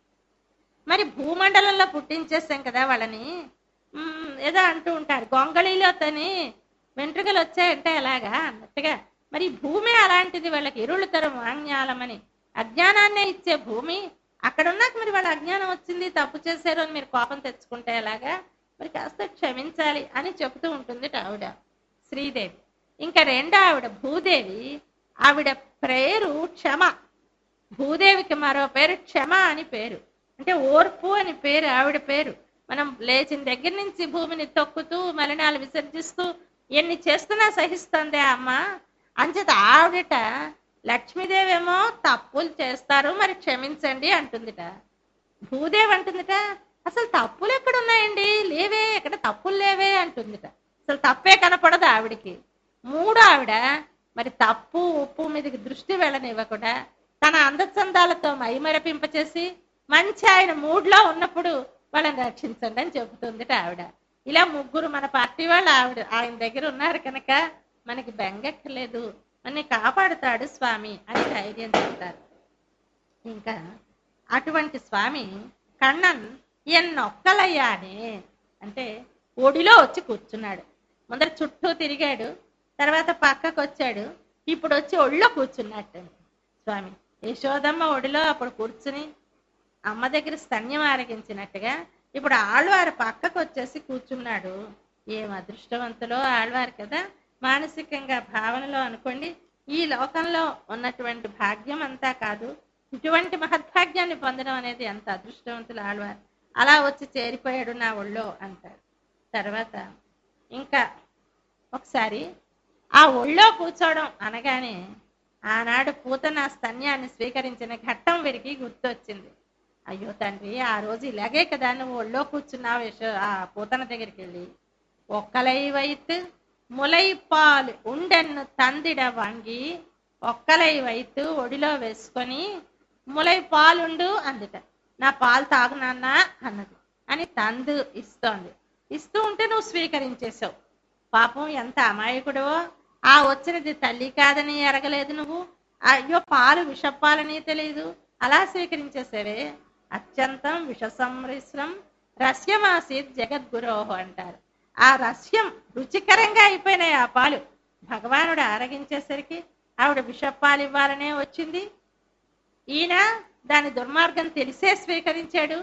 మరి భూమండలంలో పుట్టించేసాం కదా వాళ్ళని మ్మ్, ఏదో అంటూ ఉంటారు గొంగళిలో తని వెంట్రుకలు వచ్చాయంటే ఎలాగా అన్నట్టుగా మరి ఈ భూమి అలాంటిది వాళ్ళకి ఇరుళ్ళు తరం వాంగ్యాలమని అజ్ఞానాన్నే ఇచ్చే భూమి అక్కడ ఉన్నాక మరి వాళ్ళ అజ్ఞానం వచ్చింది తప్పు చేశారు అని మీరు కోపం తెచ్చుకుంటే ఎలాగా మరి కాస్త క్షమించాలి అని చెబుతూ ఉంటుంది ఆవిడ శ్రీదేవి ఇంకా రెండో ఆవిడ భూదేవి ఆవిడ పేరు క్షమ భూదేవికి మరో పేరు క్షమ అని పేరు అంటే ఓర్పు అని పేరు ఆవిడ పేరు మనం లేచిన దగ్గర నుంచి భూమిని తొక్కుతూ మలినాలు విసర్జిస్తూ ఎన్ని చేస్తున్నా సహిస్తుంది ఆ అమ్మ అంచేత ఆవిడట లక్ష్మీదేవి ఏమో తప్పులు చేస్తారు మరి క్షమించండి అంటుందిట భూదేవి అంటుందిట అసలు తప్పులు ఎక్కడ ఉన్నాయండి లేవే ఎక్కడ తప్పులు లేవే అంటుందిట అసలు తప్పే కనపడదు ఆవిడికి మూడు ఆవిడ మరి తప్పు ఉప్పు మీదకి దృష్టి వెళ్ళనివ్వకుండా తన అందచందాలతో మైమరపింపచేసి మంచి ఆయన మూడ్లో ఉన్నప్పుడు వాళ్ళని రక్షించండి అని చెబుతుందిట ఆవిడ ఇలా ముగ్గురు మన పార్టీ వాళ్ళు ఆవిడ ఆయన దగ్గర ఉన్నారు కనుక మనకి బెంగక్కర్లేదు అని కాపాడుతాడు స్వామి అని ధైర్యం చెప్తారు ఇంకా అటువంటి స్వామి కണ്ണన్ ఎన్నొక్కలయ్యానే అంటే ఒడిలో వచ్చి కూర్చున్నాడు ముందర చుట్టూ తిరిగాడు తర్వాత పక్కకు వచ్చాడు ఇప్పుడు వచ్చి ఒళ్ళో కూర్చున్నట్టు స్వామి యశోదమ్మ ఒడిలో అప్పుడు కూర్చుని అమ్మ దగ్గర స్తన్యం ఆరగించినట్టుగా ఇప్పుడు ఆళ్వారు పక్కకు వచ్చేసి కూర్చున్నాడు ఏం అదృష్టవంతులో ఆళ్వారు కదా మానసికంగా భావనలో అనుకోండి ఈ లోకంలో ఉన్నటువంటి భాగ్యం అంతా కాదు ఇటువంటి మహద్భాగ్యాన్ని పొందడం అనేది ఎంత అదృష్టవంతులు ఆళ్వారు అలా వచ్చి చేరిపోయాడు నా ఒళ్ళో అంటారు తర్వాత ఇంకా ఒకసారి ఆ ఒళ్ళో కూర్చోవడం అనగానే ఆనాడు పూతన స్తన్యాన్ని స్వీకరించిన ఘట్టం వీరికి గుర్తొచ్చింది అయ్యో తండ్రి ఆ రోజు ఇలాగే కదా నువ్వు ఒళ్ళో కూర్చున్నావు యశో ఆ పూతన దగ్గరికి వెళ్ళి ఒక్కలై వైత్ ములై పాలు ఉండెన్ను తందిడ వంగి ఒక్కలై వైత్ ఒడిలో వేసుకొని ములై పాలుండు అందుట నా పాలు తాగు నాన్న అన్నది అని తందు ఇస్తోంది ఇస్తూ ఉంటే నువ్వు స్వీకరించేసావు పాపం ఎంత అమాయకుడవో ఆ వచ్చినది తల్లి కాదని ఎరగలేదు నువ్వు అయ్యో పాలు విషపాలని తెలియదు అలా స్వీకరించేసావే అత్యంతం విష సంమిశ్రం రస్యమాసీత్ జగద్గురోహు అంటారు ఆ రస్యం రుచికరంగా అయిపోయినాయి ఆ పాలు భగవానుడు ఆరగించేసరికి ఆవిడ విషపాలు ఇవ్వాలనే వచ్చింది ఈయన దాని దుర్మార్గం తెలిసే స్వీకరించాడు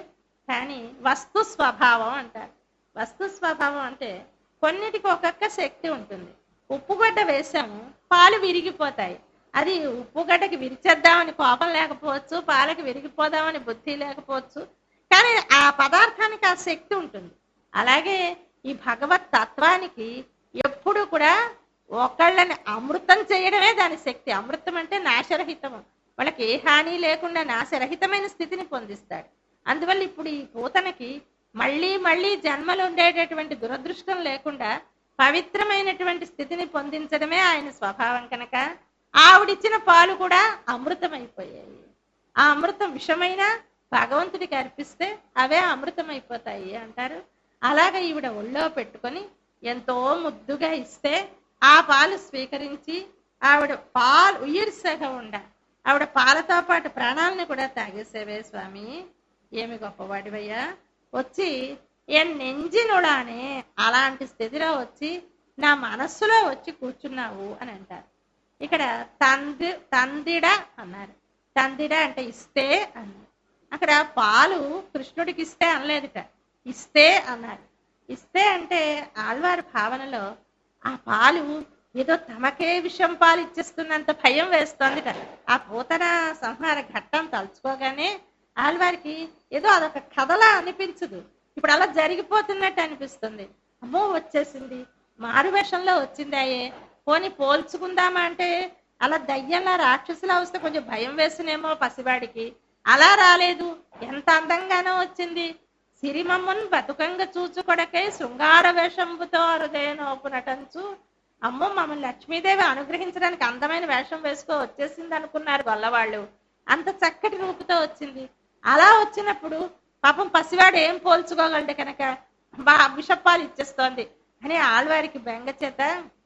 కానీ వస్తు స్వభావం అంటారు వస్తు స్వభావం అంటే కొన్నిటికి ఒక్కొక్క శక్తి ఉంటుంది ఉప్పుగడ్డ వేసాము పాలు విరిగిపోతాయి అది ఉప్పుగడ్డకి విరిచేద్దామని కోపం లేకపోవచ్చు పాలకి విరిగిపోదామని బుద్ధి లేకపోవచ్చు కానీ ఆ పదార్థానికి ఆ శక్తి ఉంటుంది అలాగే ఈ భగవత్ తత్వానికి ఎప్పుడు కూడా ఒకళ్ళని అమృతం చేయడమే దాని శక్తి అమృతం అంటే నాశరహితము వాళ్ళకి ఏ హాని లేకుండా నాశరహితమైన స్థితిని పొందిస్తాడు అందువల్ల ఇప్పుడు ఈ పూతనకి మళ్ళీ మళ్ళీ జన్మలు ఉండేటటువంటి దురదృష్టం లేకుండా పవిత్రమైనటువంటి స్థితిని పొందించడమే ఆయన స్వభావం కనుక ఆవిడిచ్చిన పాలు కూడా అమృతమైపోయాయి ఆ అమృతం విషమైన భగవంతుడికి అర్పిస్తే అవే అమృతమైపోతాయి అంటారు అలాగ ఈవిడ ఒళ్ళో పెట్టుకొని ఎంతో ముద్దుగా ఇస్తే ఆ పాలు స్వీకరించి ఆవిడ పాలు ఉయ్యిరిసగా ఉండ ఆవిడ పాలతో పాటు ప్రాణాలను కూడా తాగేసేవే స్వామి ఏమి గొప్పవాడివయ్యా వచ్చి ఎన్ నెంజినుడానే అలాంటి స్థితిలో వచ్చి నా మనస్సులో వచ్చి కూర్చున్నావు అని అంటారు ఇక్కడ తంది తందిడ అన్నారు తందిడ అంటే ఇస్తే అన్నారు అక్కడ పాలు కృష్ణుడికి ఇస్తే అనలేదుట ఇస్తే అన్నారు ఇస్తే అంటే ఆళ్వారి భావనలో ఆ పాలు ఏదో తమకే విషం పాలు ఇచ్చేస్తున్నంత భయం వేస్తోందిట ఆ పూతన సంహార ఘట్టం తలుచుకోగానే ఆళ్వారికి ఏదో అదొక కథలా అనిపించదు ఇప్పుడు అలా జరిగిపోతున్నట్టు అనిపిస్తుంది అమ్మో వచ్చేసింది మారు వేషంలో వచ్చింది అయ్యే పోని పోల్చుకుందామా అంటే అలా దయ్యంలా రాక్షసులా వస్తే కొంచెం భయం వేసునేమో పసివాడికి అలా రాలేదు ఎంత అందంగానో వచ్చింది సిరిమమ్మన్ బతుకంగా చూచుకొడకై శృంగార వేషంబుతో అరుదేనోపు నటంచు అమ్మో మమ్మల్ని లక్ష్మీదేవి అనుగ్రహించడానికి అందమైన వేషం వేసుకో వచ్చేసింది అనుకున్నారు గొల్లవాళ్ళు అంత చక్కటి రూపుతో వచ్చింది అలా వచ్చినప్పుడు పాపం పసివాడు ఏం పోల్చుకోగలడు కనుక బా బిషప్పాలు ఇచ్చేస్తోంది అని ఆళ్వారికి బెంగ చేత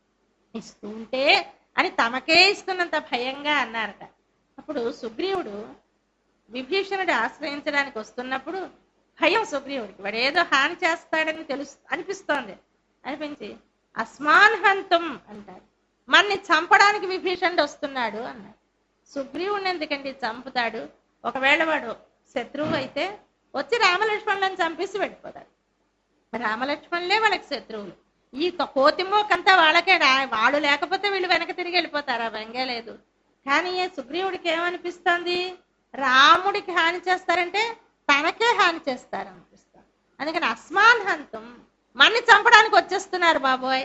ఇస్తూ ఉంటే అని తమకే ఇస్తున్నంత భయంగా అన్నారట అప్పుడు సుగ్రీవుడు విభీషణుడు ఆశ్రయించడానికి వస్తున్నప్పుడు భయం సుగ్రీవుడికి వాడు ఏదో హాని చేస్తాడని తెలుసు అనిపిస్తోంది అనిపించి అస్మాన్ హంతం అంటారు మన్ని చంపడానికి విభీషణుడు వస్తున్నాడు అన్నాడు సుగ్రీవుడిని ఎందుకండి చంపుతాడు ఒకవేళ వాడు శత్రువు అయితే వచ్చి రామలక్ష్మణులను చంపేసి వెళ్ళిపోతాడు రామలక్ష్మణులే వాళ్ళకి శత్రువులు ఈ క- కోతిమోకంతా వాళ్ళకే రా- వాడు లేకపోతే వీళ్ళు వెనక తిరిగి వెళ్ళిపోతారు ఆ బెంగే లేదు కానీ ఈ సుగ్రీవుడికి ఏమనిపిస్తోంది రాముడికి హాని చేస్తారంటే తనకే హాని చేస్తారు అనిపిస్తుంది అందుకని అస్మాన్ హంతం మన్ని చంపడానికి వచ్చేస్తున్నారు బాబోయ్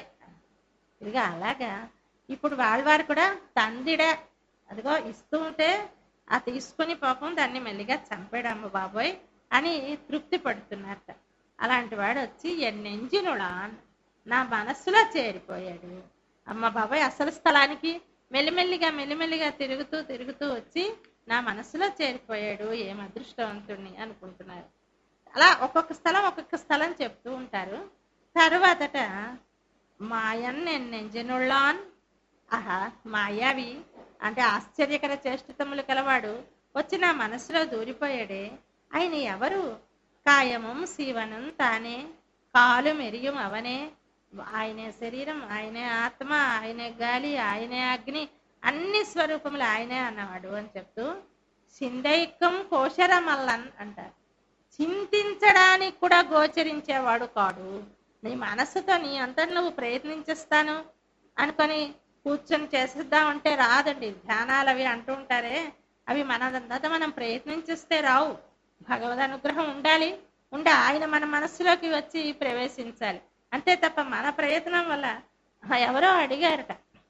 ఇదిగా అలాగా ఇప్పుడు వాళ్ళవారు కూడా తందిడ అదిగో ఇస్తూ ఉంటే ఆ తీసుకుని పాపం దాన్ని మెల్లిగా చంపాడమ్మ బాబోయ్ అని తృప్తి పడుతున్నారట అలాంటి వాడు వచ్చి ఎన్నెంజినుడా నా మనస్సులో చేరిపోయాడు అమ్మ బాబాయ్ అసలు స్థలానికి మెల్లిమెల్లిగా మెల్లిమెల్లిగా తిరుగుతూ తిరుగుతూ వచ్చి నా మనస్సులో చేరిపోయాడు ఏం అదృష్టవంతుణ్ణి అనుకుంటున్నారు అలా ఒక్కొక్క స్థలం ఒక్కొక్క స్థలం చెప్తూ ఉంటారు తర్వాతట మాయన్ నెంజనుళ్ళాన్ ఆహా మాయావి అంటే ఆశ్చర్యకర చేష్టితములు కలవాడు వచ్చి నా మనసులో దూరిపోయాడే ఆయన ఎవరు కాయమం శివనం తానే కాలు మెరియం అవనే ఆయనే శరీరం ఆయనే ఆత్మ ఆయనే గాలి ఆయనే అగ్ని అన్ని స్వరూపములు ఆయనే అన్నవాడు అని చెప్తూ సిందైకం కోశరమల్లన్ అంటారు చింతించడానికి కూడా గోచరించేవాడు కాడు నీ మనస్సుతో నీ అంతటి నువ్వు ప్రయత్నించేస్తాను అనుకొని కూర్చొని చేసేద్దామంటే రాదండి ధ్యానాలు అవి అంటూ ఉంటారే అవి మనదంతా మనం ప్రయత్నించేస్తే రావు భగవద్ అనుగ్రహం ఉండాలి ఉండి ఆయన మన మనస్సులోకి వచ్చి ప్రవేశించాలి అంతే తప్ప మన ప్రయత్నం వల్ల ఆ, ఎవరో అడిగారట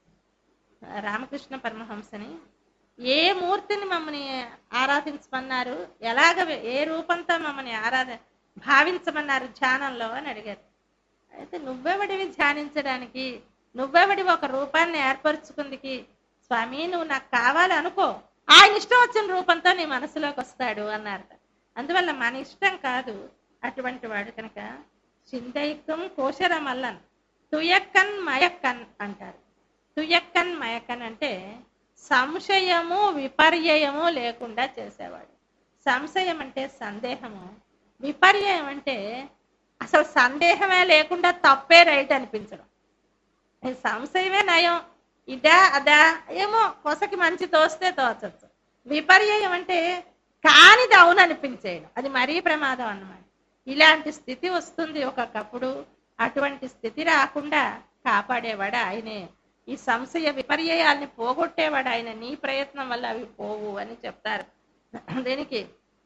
రామకృష్ణ పరమహంసని ఏ మూర్తిని మమ్మల్ని ఆరాధించమన్నారు ఎలాగ ఏ రూపంతో మమ్మల్ని ఆరాధ భావించమన్నారు ధ్యానంలో అని అడిగారు అయితే నువ్వెవడివి ధ్యానించడానికి నువ్వెవడి ఒక రూపాన్ని ఏర్పరచుకుందికి స్వామి నువ్వు నాకు కావాలి అనుకో ఆయన ఇష్టం వచ్చిన రూపంతో నీ మనసులోకి వస్తాడు అన్నారట అందువల్ల మన ఇష్టం కాదు అటువంటి వాడు కనుక చిందయుక్తం కోశరమల్లన్ తుయక్కన్ మయక్కన్ అంటారు తుయక్కన్ మయక్కన్ అంటే సంశయము విపర్యయము లేకుండా చేసేవాడు సంశయం అంటే సందేహము విపర్యయం అంటే అసలు సందేహమే లేకుండా తప్పే రైట్ అనిపించడం ఈ సంశయమే నయం ఇదా అదా ఏమో కొసకి మంచి తోస్తే తోచచ్చు విపర్యయం అంటే కానిది అవును అనిపించేయడం అది మరీ ప్రమాదం అన్నమాట ఇలాంటి స్థితి వస్తుంది ఒక్కొక్కప్పుడు అటువంటి స్థితి రాకుండా కాపాడేవాడు ఆయనే ఈ సంశయ విపర్యయాల్ని పోగొట్టేవాడు ఆయన నీ ప్రయత్నం వల్ల అవి పోవు అని చెప్తారు దీనికి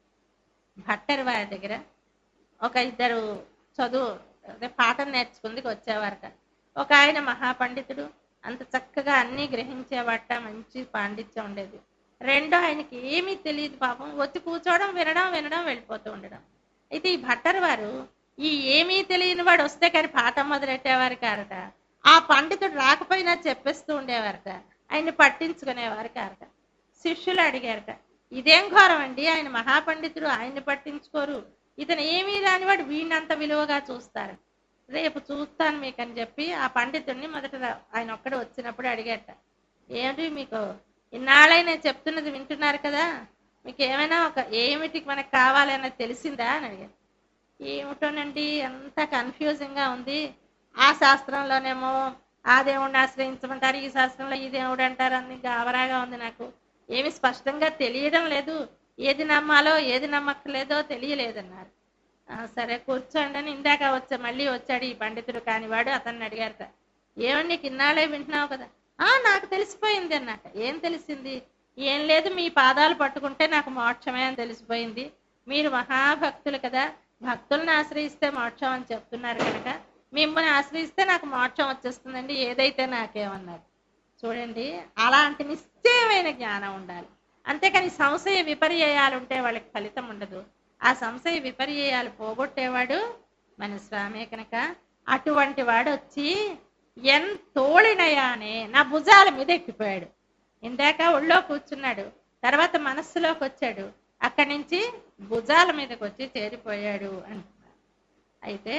భట్టర్ వారి దగ్గర ఒక ఇద్దరు చదువు అదే పాఠం నేర్చుకుందికి వచ్చేవారట ఒక ఆయన మహాపండితుడు అంత చక్కగా అన్ని గ్రహించేవాట మంచి పాండిత్యం ఉండేది రెండో ఆయనకి ఏమీ తెలియదు పాపం వచ్చి కూర్చోవడం వినడం వినడం వెళ్ళిపోతూ ఉండడం అయితే ఈ భట్టర్ వారు ఈ ఏమీ తెలియని వాడు వస్తే కానీ పాఠం మొదలెట్టేవారు కారట ఆ పండితుడు రాకపోయినా చెప్పేస్తూ ఉండేవారట ఆయన్ని పట్టించుకునేవారు కారట శిష్యులు అడిగారట ఇదేం ఘోరం అండి ఆయన మహాపండితుడు ఆయన్ని పట్టించుకోరు ఇతను ఏమీ రానివాడు వీడినంత విలువగా చూస్తారు రేపు చూస్తాను మీకు అని చెప్పి ఆ పండితుడిని మొదట రా- ఆయన ఒక్కడే వచ్చినప్పుడు అడిగేట ఏమిటి మీకు ఇన్నాళ్ళైనా చెప్తున్నది వింటున్నారు కదా మీకు ఏమైనా ఒక ఏమిటి మనకు కావాలన్నది తెలిసిందా అని అడిగారు ఏమిటోనండి అంత కన్ఫ్యూజింగ్ గా ఉంది ఆ శాస్త్రంలోనేమో ఆ దేవుడిని ఆశ్రయించమంటారు ఈ శాస్త్రంలో ఈ దేవుడు అంటారు అన్ని గావరాగా ఉంది నాకు ఏమి స్పష్టంగా తెలియడం లేదు ఏది నమ్మాలో ఏది నమ్మక్కలేదో తెలియలేదన్నారు "ఆ, సరే కూర్చోండి అని ఇందాక వచ్చా మళ్ళీ వచ్చాడు ఈ పండితుడు కానివాడు అతన్ని అడిగారట ఏమండి నీకు ఇన్నాళ్ళే వింటున్నావు కదా ఆ నాకు తెలిసిపోయింది అన్నట్ట ఏం తెలిసింది ఏం లేదు మీ పాదాలు పట్టుకుంటే నాకు మోక్షమే అని తెలిసిపోయింది మీరు మహాభక్తులు కదా భక్తులను ఆశ్రయిస్తే మోక్షం అని చెప్తున్నారు కనుక మిమ్మల్ని ఆశ్రయిస్తే నాకు మోక్షం వచ్చేస్తుందండి ఏదైతే నాకేమన్నారు చూడండి అలాంటి నిశ్చయమైన జ్ఞానం ఉండాలి అంతేకాని సంశయ విపర్యయాలు ఉంటే వాళ్ళకి ఫలితం ఉండదు ఆ సంశయ విపర్యయాలు పోగొట్టేవాడు మన స్వామి కనుక అటువంటి వాడు వచ్చి ఎన్ తోళినయానే నా భుజాల మీద ఎక్కిపోయాడు ఇందాక ఒళ్ళో కూర్చున్నాడు తర్వాత మనస్సులోకి వచ్చాడు అక్కడి నుంచి భుజాల మీదకి వచ్చి చేరిపోయాడు అంటున్నారు అయితే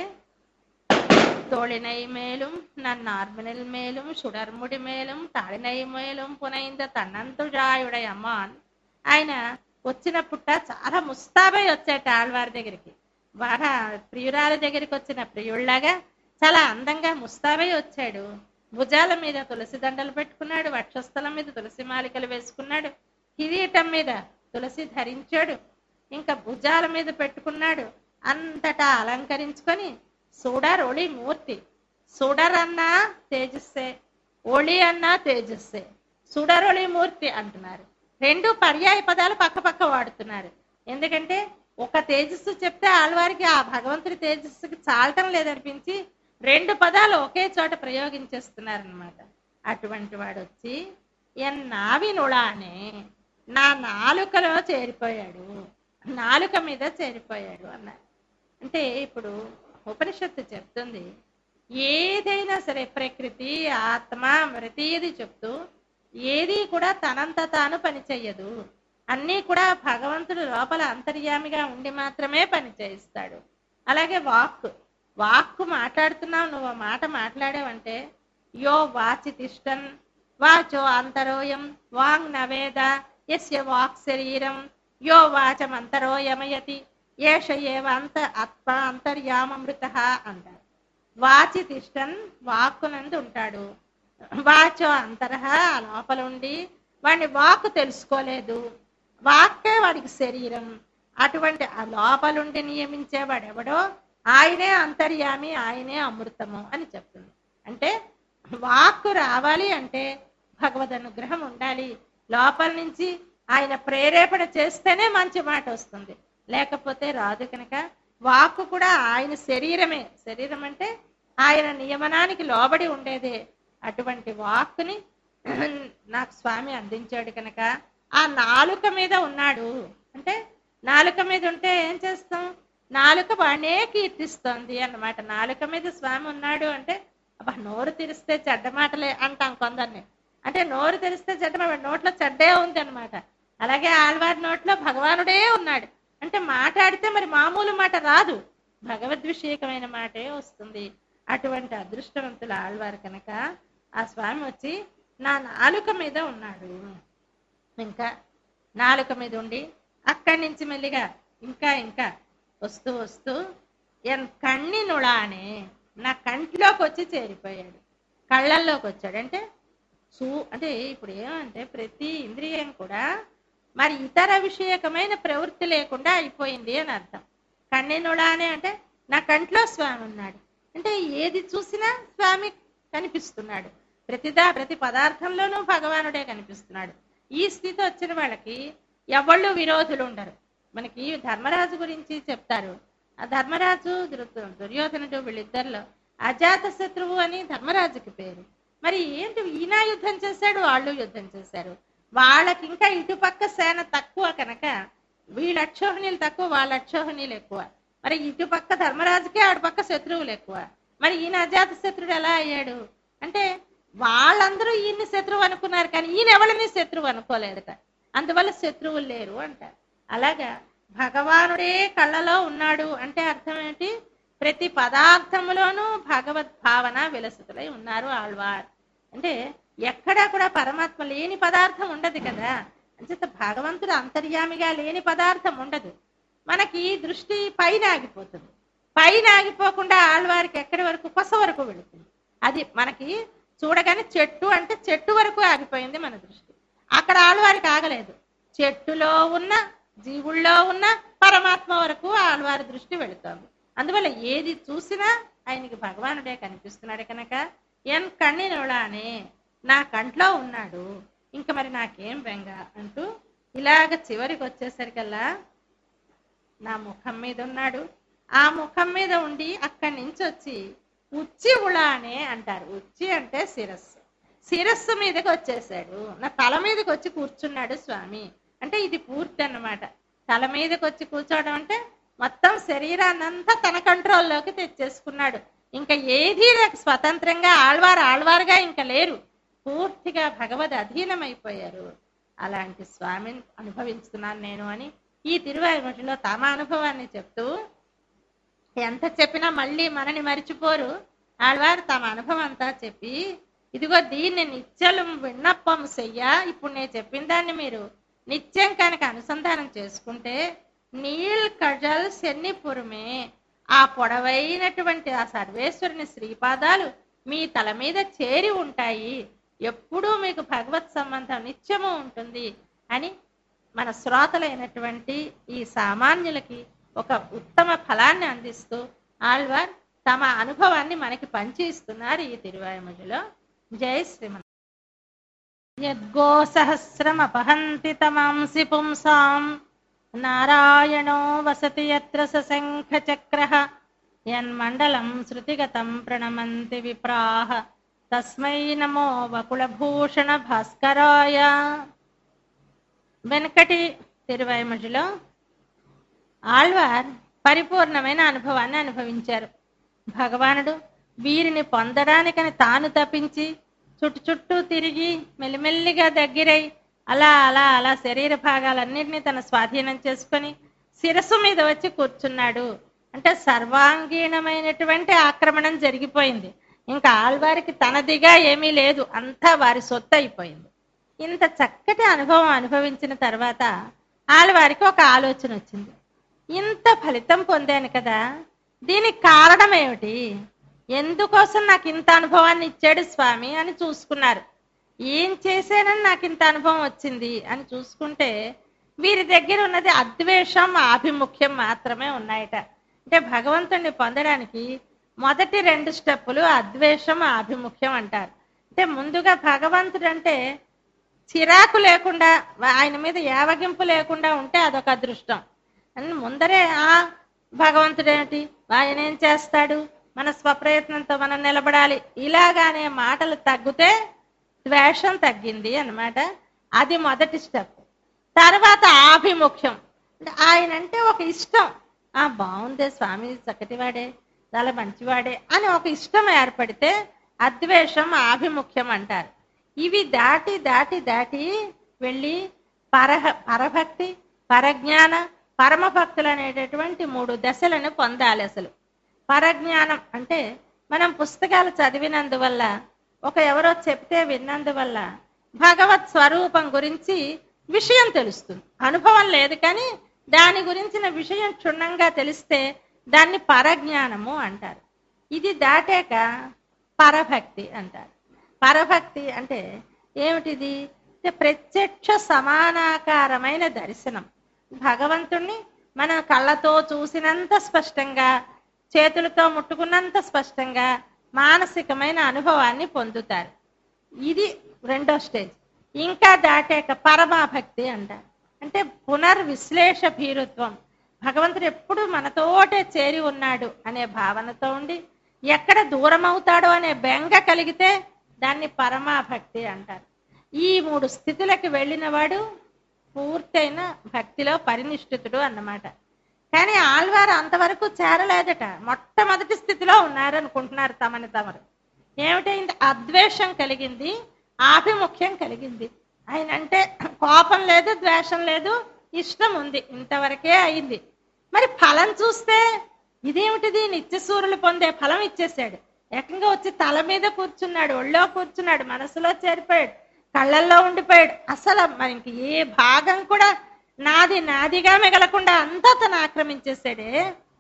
தோழினை மேலும் நன் நார்மனில் மேலும் சுடர்முடி மேலும் తాళినై మేலும் పునైంద తన్నంతుడాయుడై అమ్మాన్ ఆయన వచ్చిన పుట్ట చాలా ముస్తాబై వచ్చాట ఆళ్వారి దగ్గరికి బాగా ప్రియురాల దగ్గరికి వచ్చిన ప్రియుళ్లాగా చాలా అందంగా ముస్తాబై వచ్చాడు భుజాల మీద తులసి దండలు పెట్టుకున్నాడు వక్షస్థలం మీద తులసి మాలికలు వేసుకున్నాడు కిరీటం మీద తులసి ధరించాడు ఇంకా భుజాల మీద పెట్టుకున్నాడు అంతటా అలంకరించుకొని సుడర్ ఒళి మూర్తి సుడర్ అన్నా తేజస్సే ఒళి అన్నా తేజస్సే సుడరొళి మూర్తి అంటున్నారు రెండు పర్యాయ పదాలు పక్క పక్క వాడుతున్నారు ఎందుకంటే ఒక తేజస్సు చెప్తే ఆళ్వారికి ఆ భగవంతుడి తేజస్సుకి చాలటం లేదనిపించి రెండు పదాలు ఒకే చోట ప్రయోగించేస్తున్నారు అనమాట అటువంటి వాడు వచ్చి ఎన్ నావి నుళానే నా నాలుకలో చేరిపోయాడు నాలుక మీద చేరిపోయాడు అన్నారు అంటే ఇప్పుడు ఉపనిషత్తు చెప్తుంది ఏదైనా సరే ప్రకృతి ఆత్మ ప్రతిది చెప్తూ ఏది కూడా తనంత తాను పని చెయ్యదు అన్నీ కూడా భగవంతుడు లోపల అంతర్యామిగా ఉండి మాత్రమే పని చేయిస్తాడు అలాగే వాక్ వాక్కు మాట్లాడుతున్నావు నువ్వు ఆ మాట మాట్లాడావంటే యో వాచి తిష్టన్ వాచో అంతరోయం వాంగ్ నవేద యస్య వాక్ శరీరం యో వాచం అంతరోయమయతి ఏష ఏవ అంత ఆత్మ అంతర్యామృత అంటారు వాచి తిష్టన్ వాక్కునందు ఉంటాడు వాచో అంతరహ ఆ లోపల ఉండి వాడిని వాక్కు తెలుసుకోలేదు వాక్కే వాడికి శరీరం అటువంటి ఆ లోపలుండి నియమించేవాడు ఎవడో ఆయనే అంతర్యామి ఆయనే అమృతము అని చెప్తుంది అంటే వాక్కు రావాలి అంటే భగవద్ అనుగ్రహం ఉండాలి లోపల నుంచి ఆయన ప్రేరేపణ చేస్తేనే మంచి మాట వస్తుంది లేకపోతే రాదు కనుక వాక్కు కూడా ఆయన శరీరమే శరీరం అంటే ఆయన నియమనానికి లోబడి ఉండేదే అటువంటి వాక్కుని నాకు స్వామి అందించాడు కనుక ఆ నాలుక మీద ఉన్నాడు అంటే నాలుక మీద ఉంటే ఏం చేస్తాం నాలుక వాడినే కీర్తిస్తోంది అన్నమాట నాలుక మీద స్వామి ఉన్నాడు అంటే అబ్బా నోరు తెరిస్తే చెడ్డ మాటలే అంటాం కొందరిని అంటే నోరు తెరిస్తే చెడ్డ మాట నోట్లో చెడ్డే ఉంది అనమాట అలాగే ఆళ్వారి నోట్లో భగవానుడే ఉన్నాడు అంటే మాట్లాడితే మరి మామూలు మాట రాదు భగవద్విషేకమైన మాటే వస్తుంది అటువంటి అదృష్టవంతుల ఆళ్వారు కనుక ఆ స్వామి వచ్చి నా నాలుక మీద ఉన్నాడు ఇంకా నాలుక మీద ఉండి అక్కడి నుంచి మెల్లిగా ఇంకా ఇంకా వస్తూ వస్తూ ఎన్ కన్ని నుడానే నా కంటిలోకి వచ్చి చేరిపోయాడు కళ్ళల్లోకి వచ్చాడు అంటే చూ అంటే ఇప్పుడు ఏమంటే ప్రతి ఇంద్రియం కూడా మరి ఇతర విషయకమైన ప్రవృత్తి లేకుండా అయిపోయింది అని అర్థం కన్నెనుడానే అంటే నా కంట్లో స్వామి ఉన్నాడు అంటే ఏది చూసినా స్వామి కనిపిస్తున్నాడు ప్రతిదా ప్రతి పదార్థంలోనూ భగవానుడే కనిపిస్తున్నాడు ఈ స్థితి వచ్చిన వాళ్ళకి ఎవళ్ళు విరోధులు ఉండరు మనకి ధర్మరాజు గురించి చెప్తారు ఆ ధర్మరాజు దుర్- దుర్యోధనుడు వీళ్ళిద్దరిలో అజాత శత్రువు అని ధర్మరాజుకి పేరు మరి ఏంటి ఈయన యుద్ధం చేశాడు వాళ్ళు యుద్ధం చేశారు వాళ్ళకి ఇంకా ఇటుపక్క సేన తక్కువ కనుక వీళ్ళ అక్షోహిణీలు తక్కువ వాళ్ళ అక్షోహిణీలు ఎక్కువ మరి ఇటుపక్క ధర్మరాజుకే ఆడుపక్క శత్రువులు ఎక్కువ మరి ఈయన అజాత శత్రుడు ఎలా అయ్యాడు అంటే వాళ్ళందరూ ఈయన్ని శత్రువు అనుకున్నారు కానీ ఈయన ఎవరిని శత్రువు అనుకోలేదట అందువల్ల శత్రువులు లేరు అంటారు అలాగా భగవానుడే కళ్ళలో ఉన్నాడు అంటే అర్థం ఏంటి ప్రతి పదార్థములోనూ భగవద్ భావన విలసితులై ఉన్నారు ఆళ్వార్ అంటే ఎక్కడా కూడా పరమాత్మ లేని పదార్థం ఉండదు కదా అంచేత భగవంతుడు అంతర్యామిగా లేని పదార్థం ఉండదు మనకి దృష్టి పైన ఆగిపోతుంది పైన ఆగిపోకుండా ఆళ్వారికి ఎక్కడి వరకు కొస వరకు వెళుతుంది అది మనకి చూడగానే చెట్టు అంటే చెట్టు వరకు ఆగిపోయింది మన దృష్టి అక్కడ ఆళ్వారికి ఆగలేదు చెట్టులో ఉన్న జీవుల్లో ఉన్న పరమాత్మ వరకు ఆళ్వారి దృష్టి వెళుతోంది అందువల్ల ఏది చూసినా ఆయనకి భగవానుడే కనిపిస్తున్నాడు కనుక ఎన్ కಣ್ಣಿನೊಳಾನೆ నా కంట్లో ఉన్నాడు ఇంకా మరి నాకేం బెంగ అంటూ ఇలాగ చివరికి వచ్చేసరికల్లా నా ముఖం మీద ఉన్నాడు ఆ ముఖం మీద ఉండి అక్కడి నుంచి వచ్చి ఉచ్చి ఉళానే అంటారు ఉచ్చి అంటే శిరస్సు శిరస్సు మీదకి వచ్చేసాడు నా తల మీదకి వచ్చి కూర్చున్నాడు స్వామి అంటే ఇది పూర్తి అన్నమాట తల మీదకి వచ్చి కూర్చోవడం అంటే మొత్తం శరీరాన్నంతా తన కంట్రోల్లోకి తెచ్చేసుకున్నాడు ఇంకా ఏదీ లేక స్వతంత్రంగా ఆళ్వారు ఆళ్వారుగా ఇంకా లేరు పూర్తిగా భగవద్ అధీనమైపోయారు అలాంటి స్వామిని అనుభవిస్తున్నాను నేను అని ఈ తిరువాయుమటిలో తమ అనుభవాన్ని చెప్తూ ఎంత చెప్పినా మళ్ళీ మనని మరిచిపోరు ఆళ్వారు తమ అనుభవం అంతా చెప్పి ఇదిగో దీన్ని నిత్యలు విన్నప్పం చెయ్య ఇప్పుడు నేను చెప్పిన దాన్ని మీరు నిత్యం కనుక అనుసంధానం చేసుకుంటే నీల్ కజల్ శనిపురమే ఆ పొడవైనటువంటి ఆ సర్వేశ్వరుని శ్రీపాదాలు మీ తల మీద చేరి ఉంటాయి ఎప్పుడూ మీకు భగవత్ సంబంధం నిత్యము ఉంటుంది అని మన శ్రోతలైనటువంటి ఈ సామాన్యులకి ఒక ఉత్తమ ఫలాన్ని అందిస్తూ ఆళ్వార్ తమ అనుభవాన్ని మనకి పంచి ఇస్తున్నారు ఈ తిరువాయుమడిలో జై శ్రీమన్ యద్గో సహస్రమపహంతి తమాంసి పుంసాం నారాయణో వసతి యత్ర సశంఖ చక్ర యన్మండలం శృతిగతం ప్రణమంతి విప్రాహ తస్మై నమో వకుళభూషణ భాస్కరాయ వెనకటి తిరువైమడిలో ఆళ్వార్ పరిపూర్ణమైన అనుభవాన్ని అనుభవించారు భగవానుడు వీరిని పొందడానికని తాను తప్పించి చుట్టు చుట్టూ తిరిగి మెల్లిమెల్లిగా దగ్గరై అలా అలా అలా శరీర భాగాలన్నింటినీ తన స్వాధీనం చేసుకొని శిరస్సు మీద వచ్చి కూర్చున్నాడు అంటే సర్వాంగీణమైనటువంటి ఆక్రమణం జరిగిపోయింది ఇంకా ఆళ్వారికి తనదిగా ఏమీ లేదు అంతా వారి సొత్తు అయిపోయింది ఇంత చక్కటి అనుభవం అనుభవించిన తర్వాత ఆళ్వారికి ఒక ఆలోచన వచ్చింది ఇంత ఫలితం పొందాను కదా దీనికి కారణం ఏమిటి ఎందుకోసం నాకు ఇంత అనుభవాన్ని ఇచ్చాడు స్వామి అని చూసుకున్నారు ఏం చేశానని నాకు ఇంత అనుభవం వచ్చింది అని చూసుకుంటే వీరి దగ్గర ఉన్నది అద్వేషం ఆభిముఖ్యం మాత్రమే ఉన్నాయట అంటే భగవంతుణ్ణి పొందడానికి మొదటి రెండు స్టెప్పులు అద్వేషం ఆభిముఖ్యం అంటారు అంటే ముందుగా భగవంతుడు అంటే చిరాకు లేకుండా ఆయన మీద యావగింపు లేకుండా ఉంటే అదొక అదృష్టం అని ముందరే ఆ భగవంతుడు ఏమిటి ఆయన ఏం చేస్తాడు మన స్వప్రయత్నంతో మనం నిలబడాలి ఇలాగానే మాటలు తగ్గితే ద్వేషం తగ్గింది అన్నమాట అది మొదటి స్టెప్ తర్వాత ఆభిముఖ్యం అంటే ఆయన అంటే ఒక ఇష్టం ఆ బాగుందే స్వామి చక్కటివాడే చాలా మంచివాడే అని ఒక ఇష్టం ఏర్పడితే అద్వేషం ఆభిముఖ్యం అంటారు ఇవి దాటి దాటి దాటి వెళ్ళి పరహ పరభక్తి పరజ్ఞాన పరమభక్తులు అనేటటువంటి మూడు దశలను పొందాలి అసలు పరజ్ఞానం అంటే మనం పుస్తకాలు చదివినందువల్ల ఒక ఎవరో చెప్తే విన్నందువల్ల భగవత్ స్వరూపం గురించి విషయం తెలుస్తుంది అనుభవం లేదు కానీ దాని గురించిన విషయం క్షుణ్ణంగా తెలిస్తే దాన్ని పరజ్ఞానము అంటారు ఇది దాటాక పరభక్తి అంటారు పరభక్తి అంటే ఏమిటిది అంటే ప్రత్యక్ష సమానాకారమైన దర్శనం భగవంతుణ్ణి మన కళ్ళతో చూసినంత స్పష్టంగా చేతులతో ముట్టుకున్నంత స్పష్టంగా మానసికమైన అనుభవాన్ని పొందుతారు ఇది రెండో స్టేజ్ ఇంకా దాటాక పరమాభక్తి అంటారు అంటే పునర్విశ్లేష భీరుత్వం భగవంతుడు ఎప్పుడు మనతోటే చేరి ఉన్నాడు అనే భావనతో ఉండి ఎక్కడ దూరం అవుతాడో అనే బెంగ కలిగితే దాన్ని పరమాభక్తి అంటారు ఈ మూడు స్థితులకు వెళ్ళిన వాడు పూర్తయిన భక్తిలో పరినిష్ఠితుడు అన్నమాట కానీ ఆళ్వారు అంతవరకు చేరలేదట మొట్టమొదటి స్థితిలో ఉన్నారు అనుకుంటున్నారు తమని తమరు ఏమిటైంది అద్వేషం కలిగింది ఆభిముఖ్యం కలిగింది ఆయన అంటే కోపం లేదు ద్వేషం లేదు ఇష్టం ఉంది ఇంతవరకే అయింది మరి ఫలం చూస్తే ఇదేమిటిది నిత్యసూరులు పొందే ఫలం ఇచ్చేసాడు ఏకంగా వచ్చి తల మీద కూర్చున్నాడు ఒళ్ళో కూర్చున్నాడు మనసులో చేరిపోయాడు కళ్ళల్లో ఉండిపోయాడు అసలు మరి ఇంక ఏ భాగం కూడా నాది నాదిగా మిగలకుండా అంతా తను ఆక్రమించేసాడే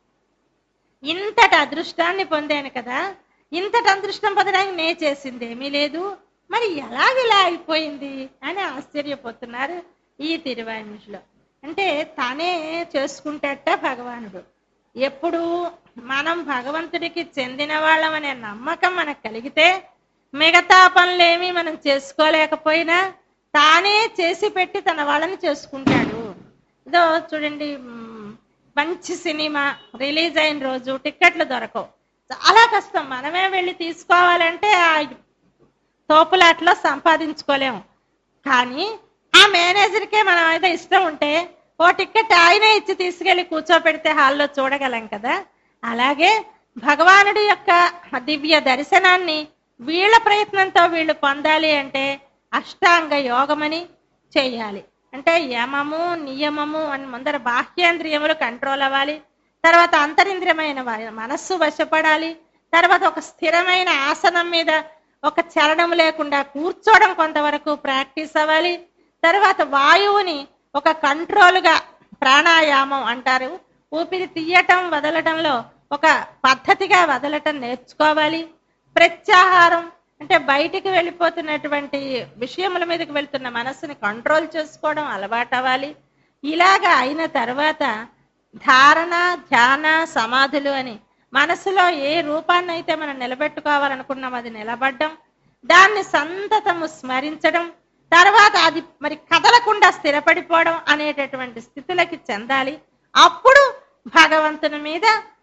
ఇంతటి అదృష్టాన్ని పొందాను కదా ఇంతటి అదృష్టం పొందడానికి నే చేసింది ఏమీ లేదు మరి ఎలాగిలా అయిపోయింది అని ఆశ్చర్యపోతున్నారు ఈ తిరువాయిలో అంటే తనే చేసుకుంటేట భగవానుడు ఎప్పుడు మనం భగవంతుడికి చెందిన వాళ్ళం అనే నమ్మకం మనకు కలిగితే మిగతా పనులేమి మనం చేసుకోలేకపోయినా తానే చేసి పెట్టి తన వాళ్ళని చేసుకుంటాడు ఇదో చూడండి మ్, మంచి సినిమా రిలీజ్ అయిన రోజు టిక్కెట్లు దొరకవు చాలా కష్టం మనమే వెళ్ళి తీసుకోవాలంటే ఆ తోపులాట్లో సంపాదించుకోలేము కానీ ఆ మేనేజర్కే మనం ఏదో ఇష్టం ఉంటే ఓ టికెట్ ఆయనే ఇచ్చి తీసుకెళ్లి కూర్చోపెడితే హాల్లో చూడగలం కదా అలాగే భగవానుడి యొక్క దివ్య దర్శనాన్ని వీళ్ళ ప్రయత్నంతో వీళ్ళు పొందాలి అంటే అష్టాంగ యోగమని చేయాలి అంటే యమము నియమము అని ముందర బాహ్యేంద్రియములు కంట్రోల్ అవ్వాలి తర్వాత అంతరింద్రియమైన వ- మనస్సు వశపడాలి తర్వాత ఒక స్థిరమైన ఆసనం మీద ఒక చలనం లేకుండా కూర్చోవడం కొంతవరకు ప్రాక్టీస్ అవ్వాలి తర్వాత వాయువుని ఒక కంట్రోల్గా ప్రాణాయామం అంటారు ఊపిరి తీయటం వదలటంలో ఒక పద్ధతిగా వదలటం నేర్చుకోవాలి ప్రత్యాహారం అంటే బయటికి వెళ్ళిపోతున్నటువంటి విషయముల మీదకి వెళ్తున్న మనస్సుని కంట్రోల్ చేసుకోవడం అలవాటు అవ్వాలి ఇలాగ అయిన తర్వాత ధారణ ధ్యాన సమాధులు అని మనసులో ఏ రూపాన్ని అయితే మనం నిలబెట్టుకోవాలనుకున్నాం అది నిలబడ్డం దాన్ని సంతతము స్మరించడం తర్వాత అది మరి కదలకుండా స్థిరపడిపోవడం అనేటటువంటి స్థితులకి చెందాలి అప్పుడు భగవంతుని మీద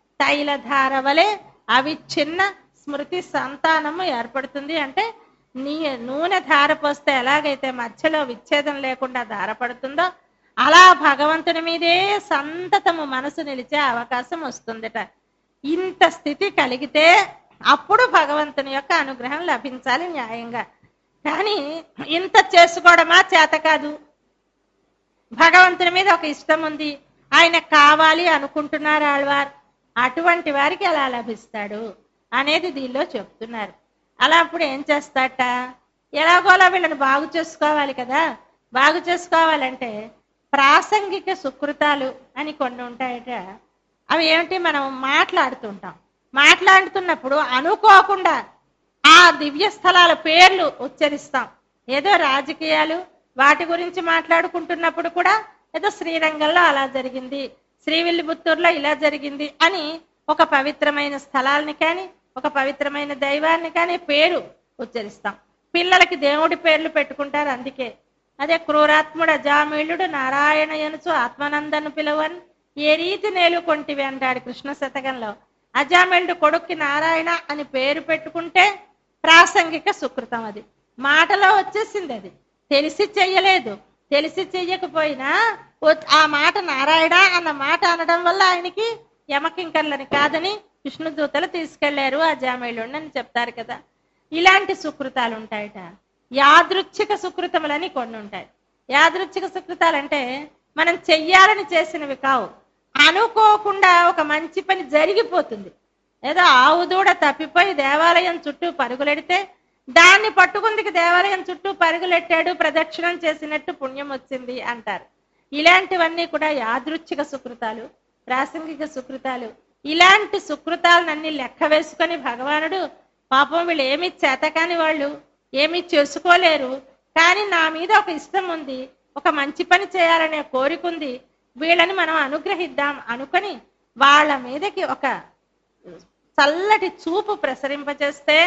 తైలధార వలె అవిచ్ఛిన్న స్మృతి సంతానము ఏర్పడుతుంది అంటే నీ నూనె ధార పోస్తే ఎలాగైతే మధ్యలో విచ్ఛేదం లేకుండా ధార పడుతుందో అలా భగవంతుని మీదే సంతతము మనసు నిలిచే అవకాశం వస్తుందట ఇంత స్థితి కలిగితే అప్పుడు భగవంతుని యొక్క అనుగ్రహం లభించాలి న్యాయంగా కానీ ఇంత చేసుకోవడమా చేత కాదు భగవంతుని మీద ఒక ఇష్టం ఉంది ఆయన కావాలి అనుకుంటున్నారు ఆళ్వార్ అటువంటి వారికి ఎలా లభిస్తాడు అనేది దీనిలో చెప్తున్నారు అలా అప్పుడు ఏం చేస్తాట ఎలాగోలా వీళ్ళని బాగు చేసుకోవాలి కదా బాగు చేసుకోవాలంటే ప్రాసంగిక సుకృతాలు అని కొన్ని ఉంటాయట అవి ఏమిటి మనం మాట్లాడుతుంటాం మాట్లాడుతున్నప్పుడు అనుకోకుండా ఆ దివ్య స్థలాల పేర్లు ఉచ్చరిస్తాం ఏదో రాజకీయాలు వాటి గురించి మాట్లాడుకుంటున్నప్పుడు కూడా ఏదో శ్రీరంగంలో అలా జరిగింది శ్రీవిల్లిపుత్తూరులో ఇలా జరిగింది అని ఒక పవిత్రమైన స్థలాల్ని కానీ ఒక పవిత్రమైన దైవాన్ని కానీ పేరు ఉచ్చరిస్తాం పిల్లలకి దేవుడి పేర్లు పెట్టుకుంటారు అందుకే అదే క్రూరాత్ముడు అజామీళుడు నారాయణ ఎనుచు ఆత్మానందను పిలవన్ ఏ రీతి నేలుకొంటివి అంటాడు కృష్ణ శతకంలో అజామేళుడు కొడుక్కి నారాయణ అని పేరు పెట్టుకుంటే ప్రాసంగిక సుకృతం అది మాటలో వచ్చేసింది అది తెలిసి చెయ్యలేదు తెలిసి చెయ్యకపోయినా వ- ఆ మాట నారాయణ అన్న మాట అనడం వల్ల ఆయనకి యమకింకర్లని కాదని విష్ణుదూతలు తీసుకెళ్లారు ఆ జామేళుడిని అని చెప్తారు కదా ఇలాంటి సుకృతాలు ఉంటాయట యాదృచ్ఛిక సుకృతములని కొన్ని ఉంటాయి యాదృచ్ఛిక సుకృతాలు అంటే మనం చెయ్యాలని చేసినవి కావు అనుకోకుండా ఒక మంచి పని జరిగిపోతుంది ఏదో ఆవు దూడ తప్పిపోయి దేవాలయం చుట్టూ పరుగులెడితే దాన్ని పట్టుకుందికి దేవాలయం చుట్టూ పరుగులెట్టాడు ప్రదక్షిణం చేసినట్టు పుణ్యం వచ్చింది అంటారు ఇలాంటివన్నీ కూడా యాదృచ్ఛిక సుకృతాలు ప్రాసంగిక సుకృతాలు ఇలాంటి సుకృతాలన్నీ లెక్క వేసుకొని భగవానుడు పాపం వీళ్ళు ఏమి చేతకాని వాళ్ళు ఏమీ చేసుకోలేరు కానీ నా మీద ఒక ఇష్టం ఉంది ఒక మంచి పని చేయాలనే కోరిక ఉంది వీళ్ళని మనం అనుగ్రహిద్దాం అనుకొని వాళ్ళ మీదకి ఒక చల్లటి చూపు ప్రసరింపచేస్తే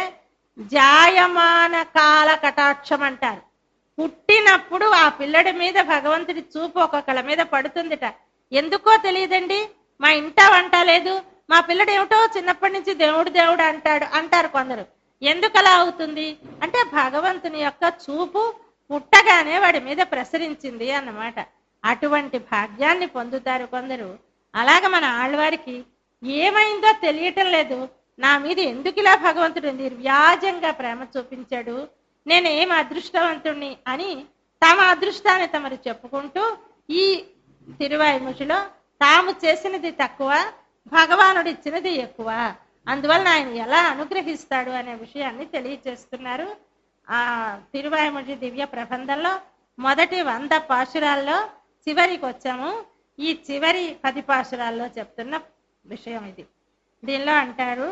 జాయమాన కాల కటాక్షం అంటారు పుట్టినప్పుడు ఆ పిల్లడి మీద భగవంతుడి చూపు ఒక్కొక్కళ్ళ మీద పడుతుందిట ఎందుకో తెలియదండి మా ఇంట వంట లేదు మా పిల్లడు ఏమిటో చిన్నప్పటి నుంచి దేవుడు దేవుడు అంటాడు అంటారు కొందరు ఎందుకు అలా అవుతుంది అంటే భగవంతుని యొక్క చూపు పుట్టగానే వాడి మీద ప్రసరించింది అన్నమాట అటువంటి భాగ్యాన్ని పొందుతారు కొందరు అలాగ మన ఆళ్ళవారికి ఏమైందో తెలియటం లేదు నా మీద ఎందుకు ఇలా భగవంతుడు నిర్వ్యాజంగా ప్రేమ చూపించాడు నేనేం అదృష్టవంతుణ్ణి అని తమ అదృష్టాన్ని తమరు చెప్పుకుంటూ ఈ తిరువాయిముషిలో తాము చేసినది తక్కువ భగవానుడు ఇచ్చినది ఎక్కువ అందువలన ఆయన ఎలా అనుగ్రహిస్తాడు అనే విషయాన్ని తెలియచేస్తున్నారు ఆ తిరువాయిముషి దివ్య ప్రబంధంలో మొదటి వంద పాశురాల్లో చివరికి వచ్చాము ఈ చివరి పది పాశురాల్లో చెప్తున్న విషయం ఇది దీనిలో అంటారు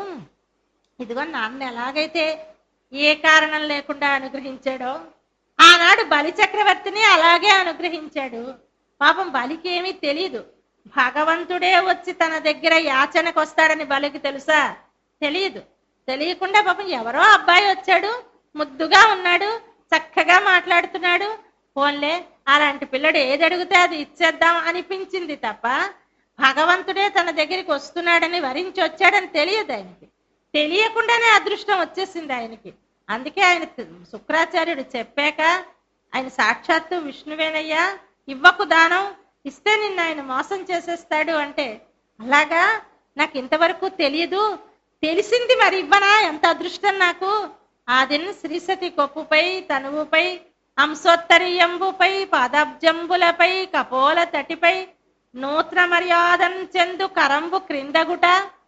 ఇదిగో నాన్న ఎలాగైతే ఏ కారణం లేకుండా అనుగ్రహించాడో ఆనాడు బలి చక్రవర్తిని అలాగే అనుగ్రహించాడు పాపం బలికి ఏమీ తెలియదు భగవంతుడే వచ్చి తన దగ్గర యాచనకు వస్తాడని బలికి తెలుసా తెలియదు తెలియకుండా పాపం ఎవరో అబ్బాయి వచ్చాడు ముద్దుగా ఉన్నాడు చక్కగా మాట్లాడుతున్నాడు ఫోన్లే అలాంటి పిల్లడు ఏది అడిగితే అది ఇచ్చేద్దాం అనిపించింది తప్ప భగవంతుడే తన దగ్గరికి వస్తున్నాడని వరించి వచ్చాడని తెలియదు ఆయనకి తెలియకుండానే అదృష్టం వచ్చేసింది ఆయనకి అందుకే ఆయన శుక్రాచార్యుడు చెప్పాక ఆయన సాక్షాత్తు విష్ణువేనయ్యా ఇవ్వకు దానం ఇస్తే నిన్ను ఆయన మోసం చేసేస్తాడు అంటే అలాగా నాకు ఇంతవరకు తెలియదు తెలిసింది మరి ఇవ్వనా ఎంత అదృష్టం నాకు ఆ దిన శ్రీసతి కొప్పుపై తనువుపై హంసోత్తరీయంబుపై పాదాబ్జంబులపై కపోల తటిపై నూత్న మర్యాదం చెందు కరంబు క్రిందగుట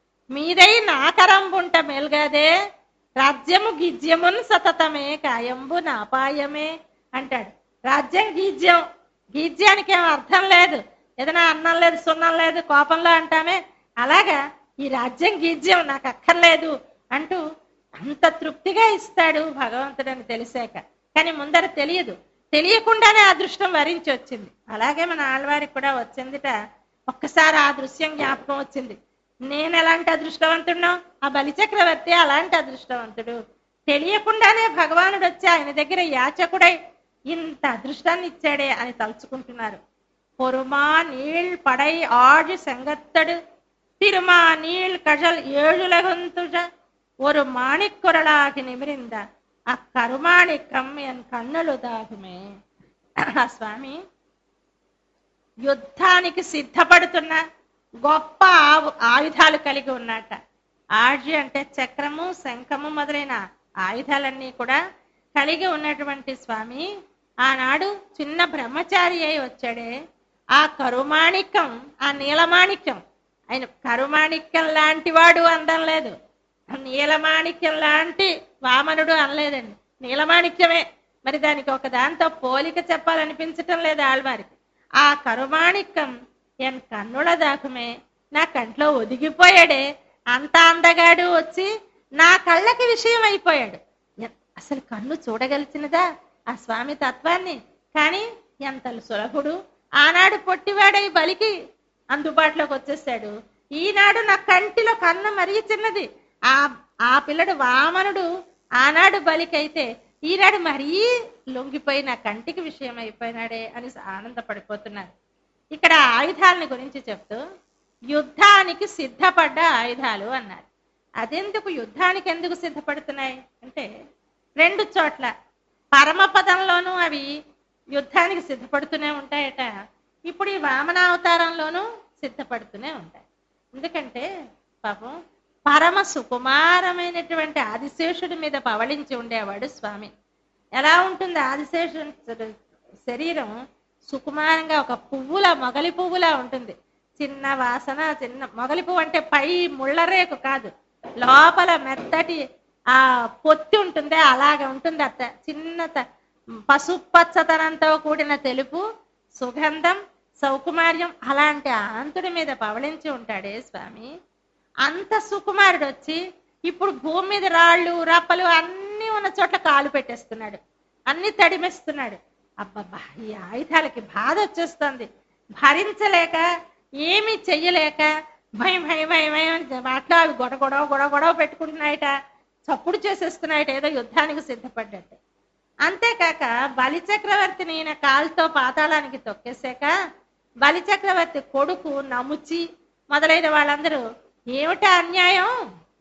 మీదై నా కరంబుంట మేల్గాదే రాజ్యము గిజ్యమున్ సతతమే కాయంబు నాపాయమే అంటాడు రాజ్యం గీజ్యం గీజ్యానికి ఏం అర్థం లేదు ఏదైనా అన్నం లేదు సున్నం లేదు కోపంలో అంటామే అలాగా ఈ రాజ్యం గీజ్యం నాకు అక్కర్లేదు అంటూ అంత తృప్తిగా ఇస్తాడు భగవంతుడని తెలిసాక కానీ ముందర తెలియదు తెలియకుండానే అదృష్టం వరించి వచ్చింది అలాగే మన ఆళ్వారికి కూడా వచ్చిందిట ఒక్కసారి ఆ దృశ్యం జ్ఞాపకం వచ్చింది నేను ఎలాంటి అదృష్టవంతుడునో ఆ బలిచక్రవర్తి అలాంటి అదృష్టవంతుడు తెలియకుండానే భగవానుడు వచ్చి ఆయన దగ్గర యాచకుడై ఇంత అదృష్టాన్ని ఇచ్చాడే అని తలుచుకుంటున్నారు పొరుమా నీళ్ పడై ఆడు செங்கத்தடு திருமா நீள் கழல் ஏழுலகுந்துழ ஒரு மாணிக்குரலாகி நிமிர்ந்த అక్కరుమాణికం ఎన్ కన్నులు దాగుమే ఆ స్వామి యుద్ధానికి సిద్ధపడుతున్న గొప్ప ఆవు- ఆయుధాలు కలిగి ఉన్నట ఆజి అంటే చక్రము శంఖము మొదలైన ఆయుధాలన్నీ కూడా కలిగి ఉన్నటువంటి స్వామి ఆనాడు చిన్న బ్రహ్మచారి అయి వచ్చాడే ఆ కరుమాణిక్యం ఆ నీలమాణిక్యం ఆయన కరుమాణిక్యం లాంటి వాడు అందం లేదు నీలమాణిక్యం లాంటి వామనుడు అనలేదండి నీలమాణిక్యమే మరి దానికి ఒక దాంతో పోలిక చెప్పాలనిపించటం లేదు ఆళ్వారికి ఆ కరుమాణిక్యం ఎన్ కన్నుల దాకుమే నా కంట్లో ఒదిగిపోయాడే అంత అందగాడు వచ్చి నా కళ్ళకి విషయం అయిపోయాడు ఎ- అసలు కన్ను చూడగలిచినదా ఆ స్వామి తత్వాన్ని కానీ ఎంత సులభుడు ఆనాడు పొట్టివాడై బలికి అందుబాటులోకి వచ్చేసాడు ఈనాడు నా కంటిలో కన్ను మరీ చిన్నది ఆ ఆ పిల్లడు వామనుడు ఆనాడు బలికైతే ఈనాడు మరీ లొంగిపోయి నా కంటికి విషయం అయిపోయినాడే అని ఆనందపడిపోతున్నారు ఇక్కడ ఆయుధాలని గురించి చెప్తూ యుద్ధానికి సిద్ధపడ్డ ఆయుధాలు అన్నారు అదెందుకు యుద్ధానికి ఎందుకు సిద్ధపడుతున్నాయి అంటే రెండు చోట్ల పరమపదంలోనూ అవి యుద్ధానికి సిద్ధపడుతూనే ఉంటాయట ఇప్పుడు ఈ వామనావతారంలోనూ సిద్ధపడుతూనే ఉంటాయి ఎందుకంటే పాపం పరమ సుకుమారమైనటువంటి ఆదిశేషుడి మీద పవళించి ఉండేవాడు స్వామి ఎలా ఉంటుంది ఆదిశేషుడి శరీరం సుకుమారంగా ఒక పువ్వుల మొగలి పువ్వులా ఉంటుంది చిన్న వాసన చిన్న మొగలి పువ్వు అంటే పై ముళ్ళరేకు కాదు లోపల మెత్తటి ఆ పొత్తి ఉంటుంది అలాగ ఉంటుంది అత్త చిన్న త- పసుపచ్చతనంతో కూడిన తెలుపు సుగంధం సౌకుమార్యం అలాంటి ఆంతుడి మీద పవళించి ఉంటాడే స్వామి అంత సుకుమారుడు వచ్చి ఇప్పుడు భూమి మీద రాళ్ళు రప్పలు అన్ని ఉన్న చోట్ల కాలు పెట్టేస్తున్నాడు అన్ని తడిమేస్తున్నాడు అబ్బబ్బా ఈ ఆయుధాలకి బాధ వచ్చేస్తుంది భరించలేక ఏమీ చెయ్యలేక భయం భయం భయం భయం అని మాటలో అవి గొడవ గొడవ గొడవ గొడవ పెట్టుకుంటున్నాయట చప్పుడు చేసేస్తున్నాయట ఏదో యుద్ధానికి సిద్ధపడ్డట్టు అంతేకాక బలి చక్రవర్తిని ఈయన కాలుతో పాతాళానికి తొక్కేశాక బలి చక్రవర్తి కొడుకు నముచి మొదలైన వాళ్ళందరూ ఏమిటా అన్యాయం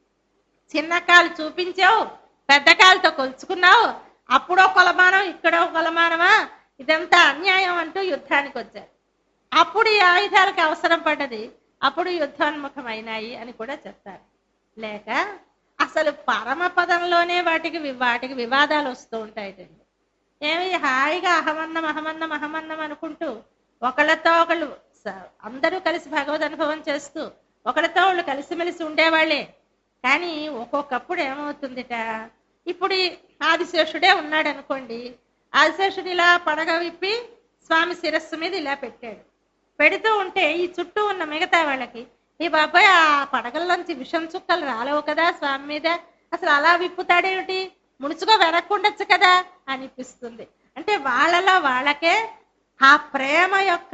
చిన్న కాలు చూపించావు పెద్ద కాలుతో కొలుచుకున్నావు అప్పుడో కొలమానం ఇక్కడో కొలమానమా ఇదంతా అన్యాయం అంటూ యుద్ధానికి వచ్చారు అప్పుడు ఈ ఆయుధాలకు అవసరం పడ్డది అప్పుడు యుద్ధోన్ముఖమైనాయి అని కూడా చెప్తారు లేక అసలు పరమపదంలోనే వాటికి వి- వాటికి వివాదాలు వస్తూ ఉంటాయిటండి ఏమి హాయిగా అహమన్నం అహమన్నం అహమన్నం అనుకుంటూ ఒకళ్ళతో ఒకళ్ళు స- అందరూ కలిసి భగవద్ అనుభవం చేస్తూ ఒకళ్ళతో వాళ్ళు కలిసిమెలిసి ఉండేవాళ్ళే కానీ ఒక్కొక్కప్పుడు ఏమవుతుందిట ఇప్పుడు ఈ ఆదిశేషుడే ఉన్నాడు అనుకోండి ఆదిశేషుడు ఇలా పడగ విప్పి స్వామి శిరస్సు మీద ఇలా పెట్టాడు పెడుతూ ఉంటే ఈ చుట్టూ ఉన్న మిగతా వాళ్ళకి ఈ బాబాయ్ ఆ పడగల్లోంచి విషం చుక్కలు రాలేవు కదా స్వామి మీద అసలు అలా విప్పుతాడేమిటి ముడుచుగా వెనక్కుండొచ్చు కదా అనిపిస్తుంది అంటే వాళ్ళలో వాళ్ళకే ఆ ప్రేమ యొక్క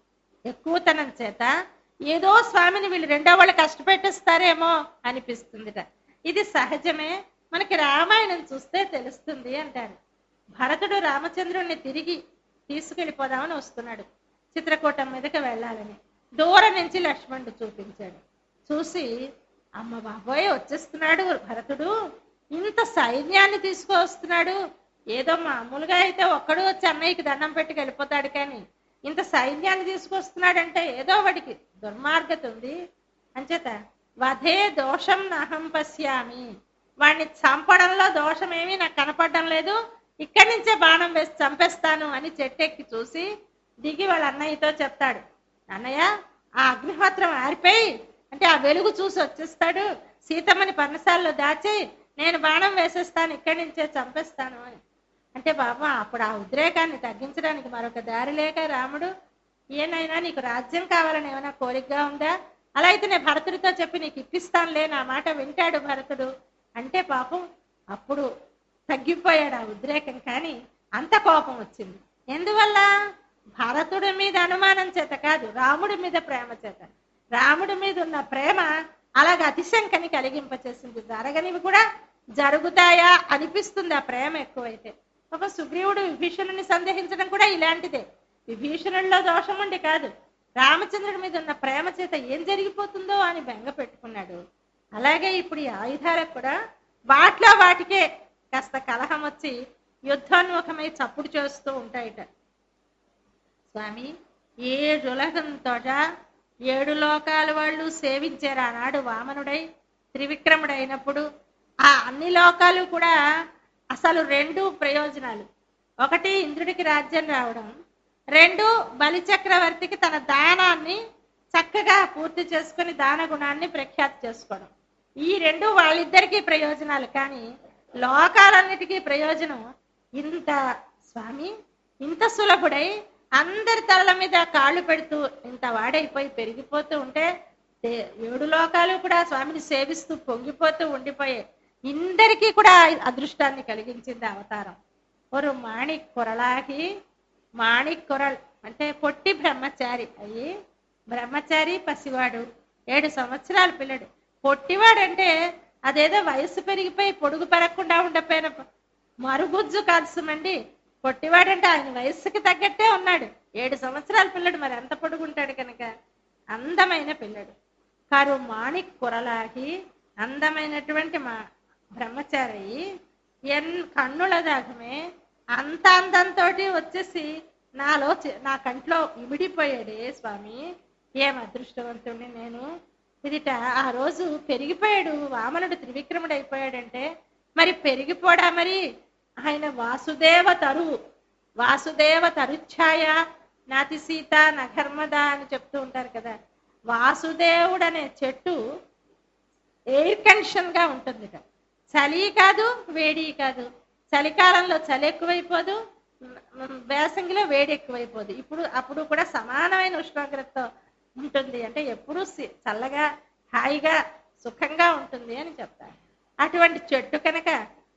ఎక్కువతనం చేత ఏదో స్వామిని వీళ్ళు రెండో వాళ్ళు కష్టపెట్టేస్తారేమో అనిపిస్తుందిట ఇది సహజమే మనకి రామాయణం చూస్తే తెలుస్తుంది అంటారు భరతుడు రామచంద్రుణ్ణి తిరిగి తీసుకెళ్ళిపోదామని వస్తున్నాడు చిత్రకూటం మీదకి వెళ్ళాలని దూరం నుంచి లక్ష్మణుడు చూపించాడు చూసి అమ్మ బాబోయ్ వచ్చేస్తున్నాడు భరతుడు ఇంత సైన్యాన్ని తీసుకువస్తున్నాడు ఏదో మామూలుగా అయితే ఒక్కడు వచ్చి అన్నయ్యకి దండం పెట్టి వెళ్ళిపోతాడు కానీ ఇంత సైన్యాన్ని తీసుకొస్తున్నాడంటే ఏదో వాడికి దుర్మార్గత ఉంది అంచేత వధే దోషం నహం పశ్యామి వాడిని చంపడంలో దోషం ఏమీ నాకు కనపడడం లేదు ఇక్కడి నుంచే బాణం వేసి చంపేస్తాను అని చెట్టెక్కి చూసి దిగి వాళ్ళ అన్నయ్యతో చెప్తాడు అన్నయ్య ఆ అగ్నిహోత్రం ఆరిపోయి అంటే ఆ వెలుగు చూసి వచ్చేస్తాడు సీతమ్మని పర్ణశాలలో దాచి నేను బాణం వేసేస్తాను ఇక్కడి నుంచే చంపేస్తాను అని అంటే బాబా అప్పుడు ఆ ఉద్రేకాన్ని తగ్గించడానికి మరొక దారి లేక రాముడు ఏనైనా నీకు రాజ్యం కావాలని ఏమైనా కోరికగా ఉందా అలా అయితే నేను భరతుడితో చెప్పి నీకు ఇప్పిస్తానులే నా మాట వింటాడు భరతుడు అంటే పాపం అప్పుడు తగ్గిపోయాడు ఆ ఉద్రేకం కానీ అంత కోపం వచ్చింది ఎందువల్ల భరతుడి మీద అనుమానం చేత కాదు రాముడి మీద ప్రేమ చేత రాముడి మీద ఉన్న ప్రేమ అలాగ అతిశంకని కలిగింపచేసింది జరగనివి కూడా జరుగుతాయా అనిపిస్తుంది ఆ ప్రేమ ఎక్కువైతే ఒక సుగ్రీవుడు విభీషణుని సందేహించడం కూడా ఇలాంటిదే విభీషణుల్లో దోషం ఉండి కాదు రామచంద్రుడి మీద ఉన్న ప్రేమ చేత ఏం జరిగిపోతుందో అని బెంగ పెట్టుకున్నాడు అలాగే ఇప్పుడు ఈ ఆయుధాలకు కూడా వాటిలో వాటికే కాస్త కలహం వచ్చి యుద్ధోన్ముఖమై చప్పుడు చేస్తూ ఉంటాయిట స్వామి ఏడులకంతోట ఏడు లోకాల వాళ్ళు సేవించారు ఆనాడు వామనుడై త్రివిక్రముడైనప్పుడు ఆ అన్ని లోకాలు కూడా అసలు రెండు ప్రయోజనాలు ఒకటి ఇంద్రుడికి రాజ్యం రావడం రెండు బలి చక్రవర్తికి తన దానాన్ని చక్కగా పూర్తి చేసుకుని దాన గుణాన్ని ప్రఖ్యాతి చేసుకోవడం ఈ రెండు వాళ్ళిద్దరికీ ప్రయోజనాలు కానీ లోకాలన్నిటికీ ప్రయోజనం ఇంత స్వామి ఇంత సులభుడై అందరి తలల మీద కాళ్ళు పెడుతూ ఇంత వాడైపోయి పెరిగిపోతూ ఉంటే దే- ఏడు లోకాలు కూడా స్వామిని సేవిస్తూ పొంగిపోతూ ఉండిపోయే ఇందరికీ కూడా అదృష్టాన్ని కలిగించింది అవతారం ఒక మాణిక్ కొరలాగి మాణిక్ కొరల్ అంటే పొట్టి బ్రహ్మచారి అయ్యి బ్రహ్మచారి పసివాడు ఏడు సంవత్సరాల పిల్లడు పొట్టివాడు అంటే అదేదో వయసు పెరిగిపోయి పొడుగు పెరగకుండా ఉండపోయిన మరుగుజ్జు కాల్సమండి పొట్టివాడంటే ఆయన వయస్సుకి తగ్గట్టే ఉన్నాడు ఏడు సంవత్సరాల పిల్లడు మరి ఎంత పొడుగుంటాడు కనుక అందమైన పిల్లడు కారు మాణిక్ కొరలాగి అందమైనటువంటి మా బ్రహ్మచారి ఎన్ కన్నుల దాగమే అంత అందంతో వచ్చేసి నాలో చి- నా కంట్లో ఇమిడిపోయాడే స్వామి ఏం అదృష్టవంతుడిని నేను ఇదిట ఆ రోజు పెరిగిపోయాడు వామనుడు త్రివిక్రముడు అయిపోయాడంటే మరి పెరిగిపోడా మరి ఆయన వాసుదేవ తరువు వాసుదేవ తరుఛాయ నాతి సీత నఘర్మద అని చెప్తూ ఉంటారు కదా వాసుదేవుడు అనే చెట్టు ఎయిర్ కండిషన్ గా ఉంటుంది చలి కాదు వేడి కాదు చలికాలంలో చలి ఎక్కువైపోదు మ్, వేసంగిలో వేడి ఎక్కువైపోదు ఇప్పుడు అప్పుడు కూడా సమానమైన ఉష్ణోగ్రతతో ఉంటుంది అంటే ఎప్పుడూ సి- చల్లగా హాయిగా సుఖంగా ఉంటుంది అని చెప్తారు అటువంటి చెట్టు కనుక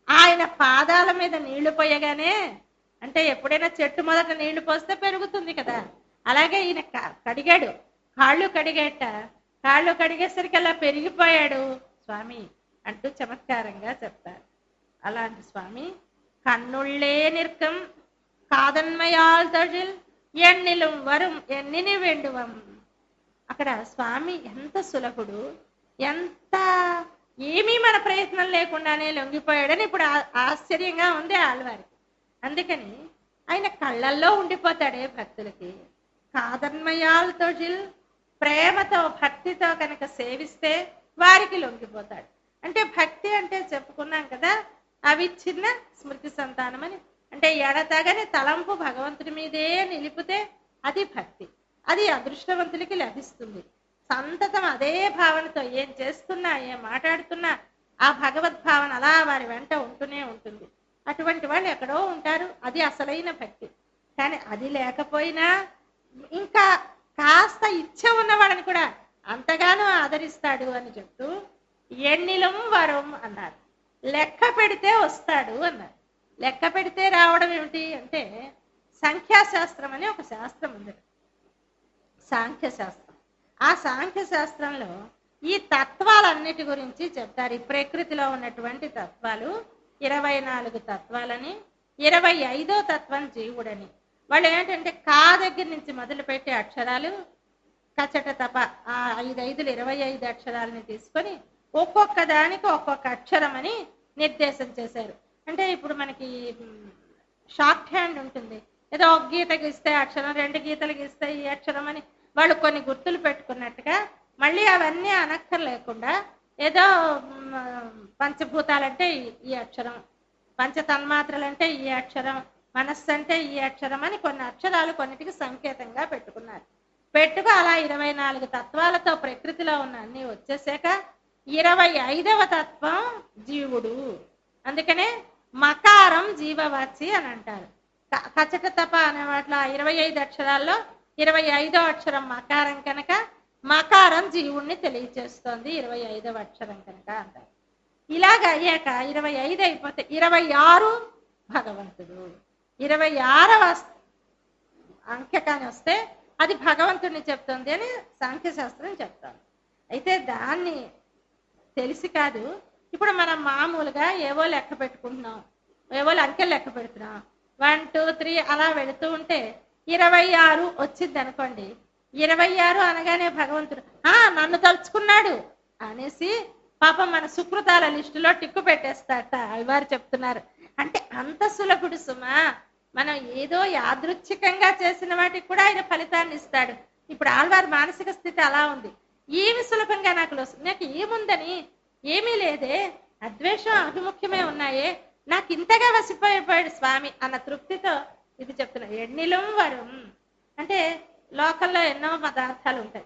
ఆయన పాదాల మీద నీళ్లు పోయగానే అంటే ఎప్పుడైనా చెట్టు మొదట నీళ్లు పోస్తే పెరుగుతుంది కదా అలాగే ఈయన క- కడిగాడు కాళ్ళు కడిగేట కాళ్ళు కడిగేసరికి అలా పెరిగిపోయాడు స్వామి అంటూ చమత్కారంగా చెప్తారు అలాంటి స్వామి కన్నుళ్ళే నిற்கும் కాదన్మయాల్ తొழில் ఎన్నిலும் వரும் ఎన్నిని వెండువం అక్కడ స్వామి ఎంత సులభుడు ఎంత ఏమీ మన ప్రయత్నం లేకుండానే లొంగిపోయాడని ఇప్పుడు ఆ- ఆశ్చర్యంగా ఉంది ఆళ్వారికి అందుకని ఆయన కళ్ళల్లో ఉండిపోతాడే భక్తులకి కాదన్మయాల్ తొజిల్ ప్రేమతో భక్తితో కనుక సేవిస్తే వారికి లొంగిపోతాడు అంటే భక్తి అంటే చెప్పుకున్నాం కదా అవి చిన్న స్మృతి సంతానం అని అంటే ఎడతగని తలంపు భగవంతుడి మీదే నిలిపితే అది భక్తి అది అదృష్టవంతులకి లభిస్తుంది సంతతం అదే భావనతో ఏం చేస్తున్నా ఏం మాట్లాడుతున్నా ఆ భగవద్భావన అలా వారి వెంట ఉంటూనే ఉంటుంది అటువంటి వాళ్ళు ఎక్కడో ఉంటారు అది అసలైన భక్తి కానీ అది లేకపోయినా ఇంకా కాస్త ఇచ్చ ఉన్న వాళ్ళని కూడా అంతగానో ఆదరిస్తాడు అని చెప్తూ ఎన్నిలం వరం అన్నారు లెక్క పెడితే వస్తాడు అన్నారు లెక్క పెడితే రావడం ఏమిటి అంటే సంఖ్యాశాస్త్రం అని ఒక శాస్త్రం ఉంది సాంఖ్య శాస్త్రం ఆ సాంఖ్య శాస్త్రంలో ఈ తత్వాలన్నిటి గురించి చెప్తారు ఈ ప్రకృతిలో ఉన్నటువంటి తత్వాలు ఇరవై నాలుగు తత్వాలని ఇరవై ఐదో తత్వం జీవుడని వాళ్ళు ఏంటంటే కా దగ్గర నుంచి మొదలుపెట్టే అక్షరాలు కచట తప ఆ ఐదు ఐదులు ఇరవై ఐదు అక్షరాలని తీసుకొని ఒక్కొక్క దానికి ఒక్కొక్క అక్షరం అని నిర్దేశం చేశారు అంటే ఇప్పుడు మనకి షార్ట్ హ్యాండ్ ఉంటుంది ఏదో ఒక గీత గీస్తే అక్షరం రెండు గీతలు గీస్తే ఈ అక్షరం అని వాళ్ళు కొన్ని గుర్తులు పెట్టుకున్నట్టుగా మళ్ళీ అవన్నీ అనక్కర్ లేకుండా ఏదో మ్, పంచభూతాలంటే ఈ- ఈ అక్షరం పంచ తన్మాత్రలంటే ఈ అక్షరం మనస్సు అంటే ఈ అక్షరం అని కొన్ని అక్షరాలు కొన్నిటికి సంకేతంగా పెట్టుకున్నారు పెట్టుకు అలా ఇరవై నాలుగు తత్వాలతో ప్రకృతిలో ఉన్న అన్ని వచ్చేసాక ఇరవై ఐదవ తత్వం జీవుడు అందుకనే మకారం జీవవాచి అని అంటారు క- కచట తప అనే వాటిలో ఆ ఇరవై ఐదు అక్షరాల్లో ఇరవై ఐదో అక్షరం మకారం కనుక మకారం జీవుణ్ణి తెలియచేస్తోంది ఇరవై ఐదవ అక్షరం కనుక అంటారు ఇలాగ అయ్యాక ఇరవై ఐదు అయిపోతే ఇరవై ఆరు భగవంతుడు ఇరవై ఆరవ అంకె కానీ వస్తే అది భగవంతుడిని చెప్తుంది అని సాంఖ్యశాస్త్రం చెప్తాం అయితే దాన్ని తెలిసి కాదు ఇప్పుడు మనం మామూలుగా ఏవో లెక్క పెట్టుకుంటున్నాం ఏవో అంకెలు లెక్క పెడుతున్నాం వన్ టూ త్రీ అలా వెళుతూ ఉంటే ఇరవై ఆరు వచ్చింది అనుకోండి ఇరవై ఆరు అనగానే భగవంతుడు ఆ నన్ను తలుచుకున్నాడు అనేసి పాపం మన సుకృతాల లిస్టులో టిక్కు పెట్టేస్తాట అవివారు చెప్తున్నారు అంటే అంత సులభుడు సుమా మనం ఏదో యాదృచ్ఛికంగా చేసిన వాటికి కూడా ఆయన ఫలితాన్ని ఇస్తాడు ఇప్పుడు ఆళ్వారి మానసిక స్థితి అలా ఉంది ఏమి సులభంగా నాకు వస్తుంది నాకు ఏముందని ఏమీ లేదే అద్వేషం అభిముఖ్యమే ఉన్నాయే నాకు ఇంతగా వసిపోయిపోయాడు స్వామి అన్న తృప్తితో ఇది చెప్తున్నా ఎన్నిలం వరం అంటే లోకల్లో ఎన్నో పదార్థాలు ఉంటాయి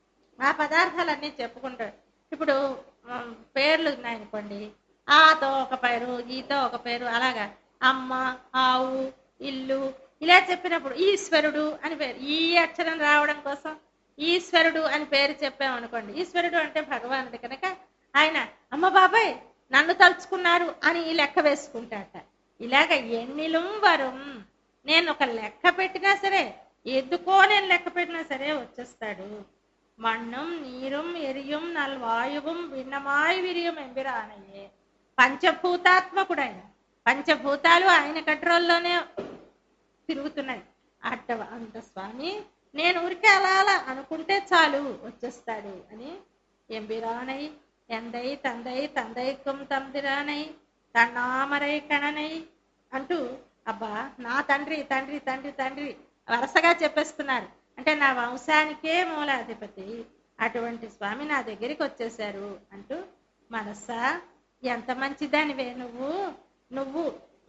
ఆ పదార్థాలన్నీ చెప్పుకుంటాడు ఇప్పుడు ఉమ్, పేర్లు ఉన్నాయనుకోండి ఆతో ఒక పేరు ఈతో ఒక పేరు అలాగా అమ్మ ఆవు ఇల్లు ఇలా చెప్పినప్పుడు ఈశ్వరుడు అని పేరు ఈ అక్షరం రావడం కోసం ఈశ్వరుడు అని పేరు చెప్పామనుకోండి ఈశ్వరుడు అంటే భగవానుడు కనుక ఆయన అమ్మ బాబాయ్ నన్ను తలుచుకున్నారు అని ఈ లెక్క వేసుకుంటాట ఇలాగ ఎన్నిలం వరం నేను ఒక లెక్క పెట్టినా సరే ఎందుకో నేను లెక్క పెట్టినా సరే వచ్చేస్తాడు మണ്ണും నీரும் ఎరియం నల్వాయువం భిన్నమాయి విరియం ఎంబిరానయ్యే పంచభూతాత్మకుడు ఆయన పంచభూతాలు ఆయన కంట్రోల్లోనే తిరుగుతున్నాయి అట్ట అంత స్వామి నేను ఊరికే అలా అలా అనుకుంటే చాలు వచ్చేస్తాడు అని ఎంబిరానై ఎందై తందై తందైకం తందిరానై తన్నామరై కణనై అంటూ అబ్బా నా తండ్రి తండ్రి తండ్రి తండ్రి వరుసగా చెప్పేస్తున్నారు అంటే నా వంశానికే మూలాధిపతి అటువంటి స్వామి నా దగ్గరికి వచ్చేసారు అంటూ మనస్సా ఎంత మంచిదానివే నువ్వు నువ్వు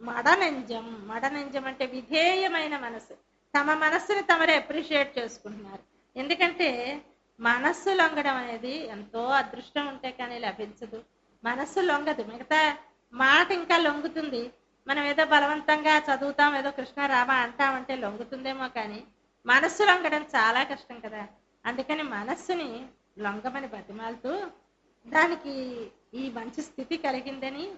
మడనంజం మడనంజం అంటే విధేయమైన మనసు తమ మనస్సుని తమరే అప్రిషియేట్ చేసుకుంటున్నారు ఎందుకంటే మనస్సు లొంగడం అనేది ఎంతో అదృష్టం ఉంటే కానీ లభించదు మనస్సు లొంగదు మిగతా మాట ఇంకా లొంగుతుంది మనం ఏదో బలవంతంగా చదువుతాం ఏదో కృష్ణ రామ అంటామంటే లొంగుతుందేమో కానీ మనస్సు లొంగడం చాలా కష్టం కదా అందుకని మనస్సుని లొంగమని బతిమాలుతూ దానికి ఈ మంచి స్థితి కలిగిందని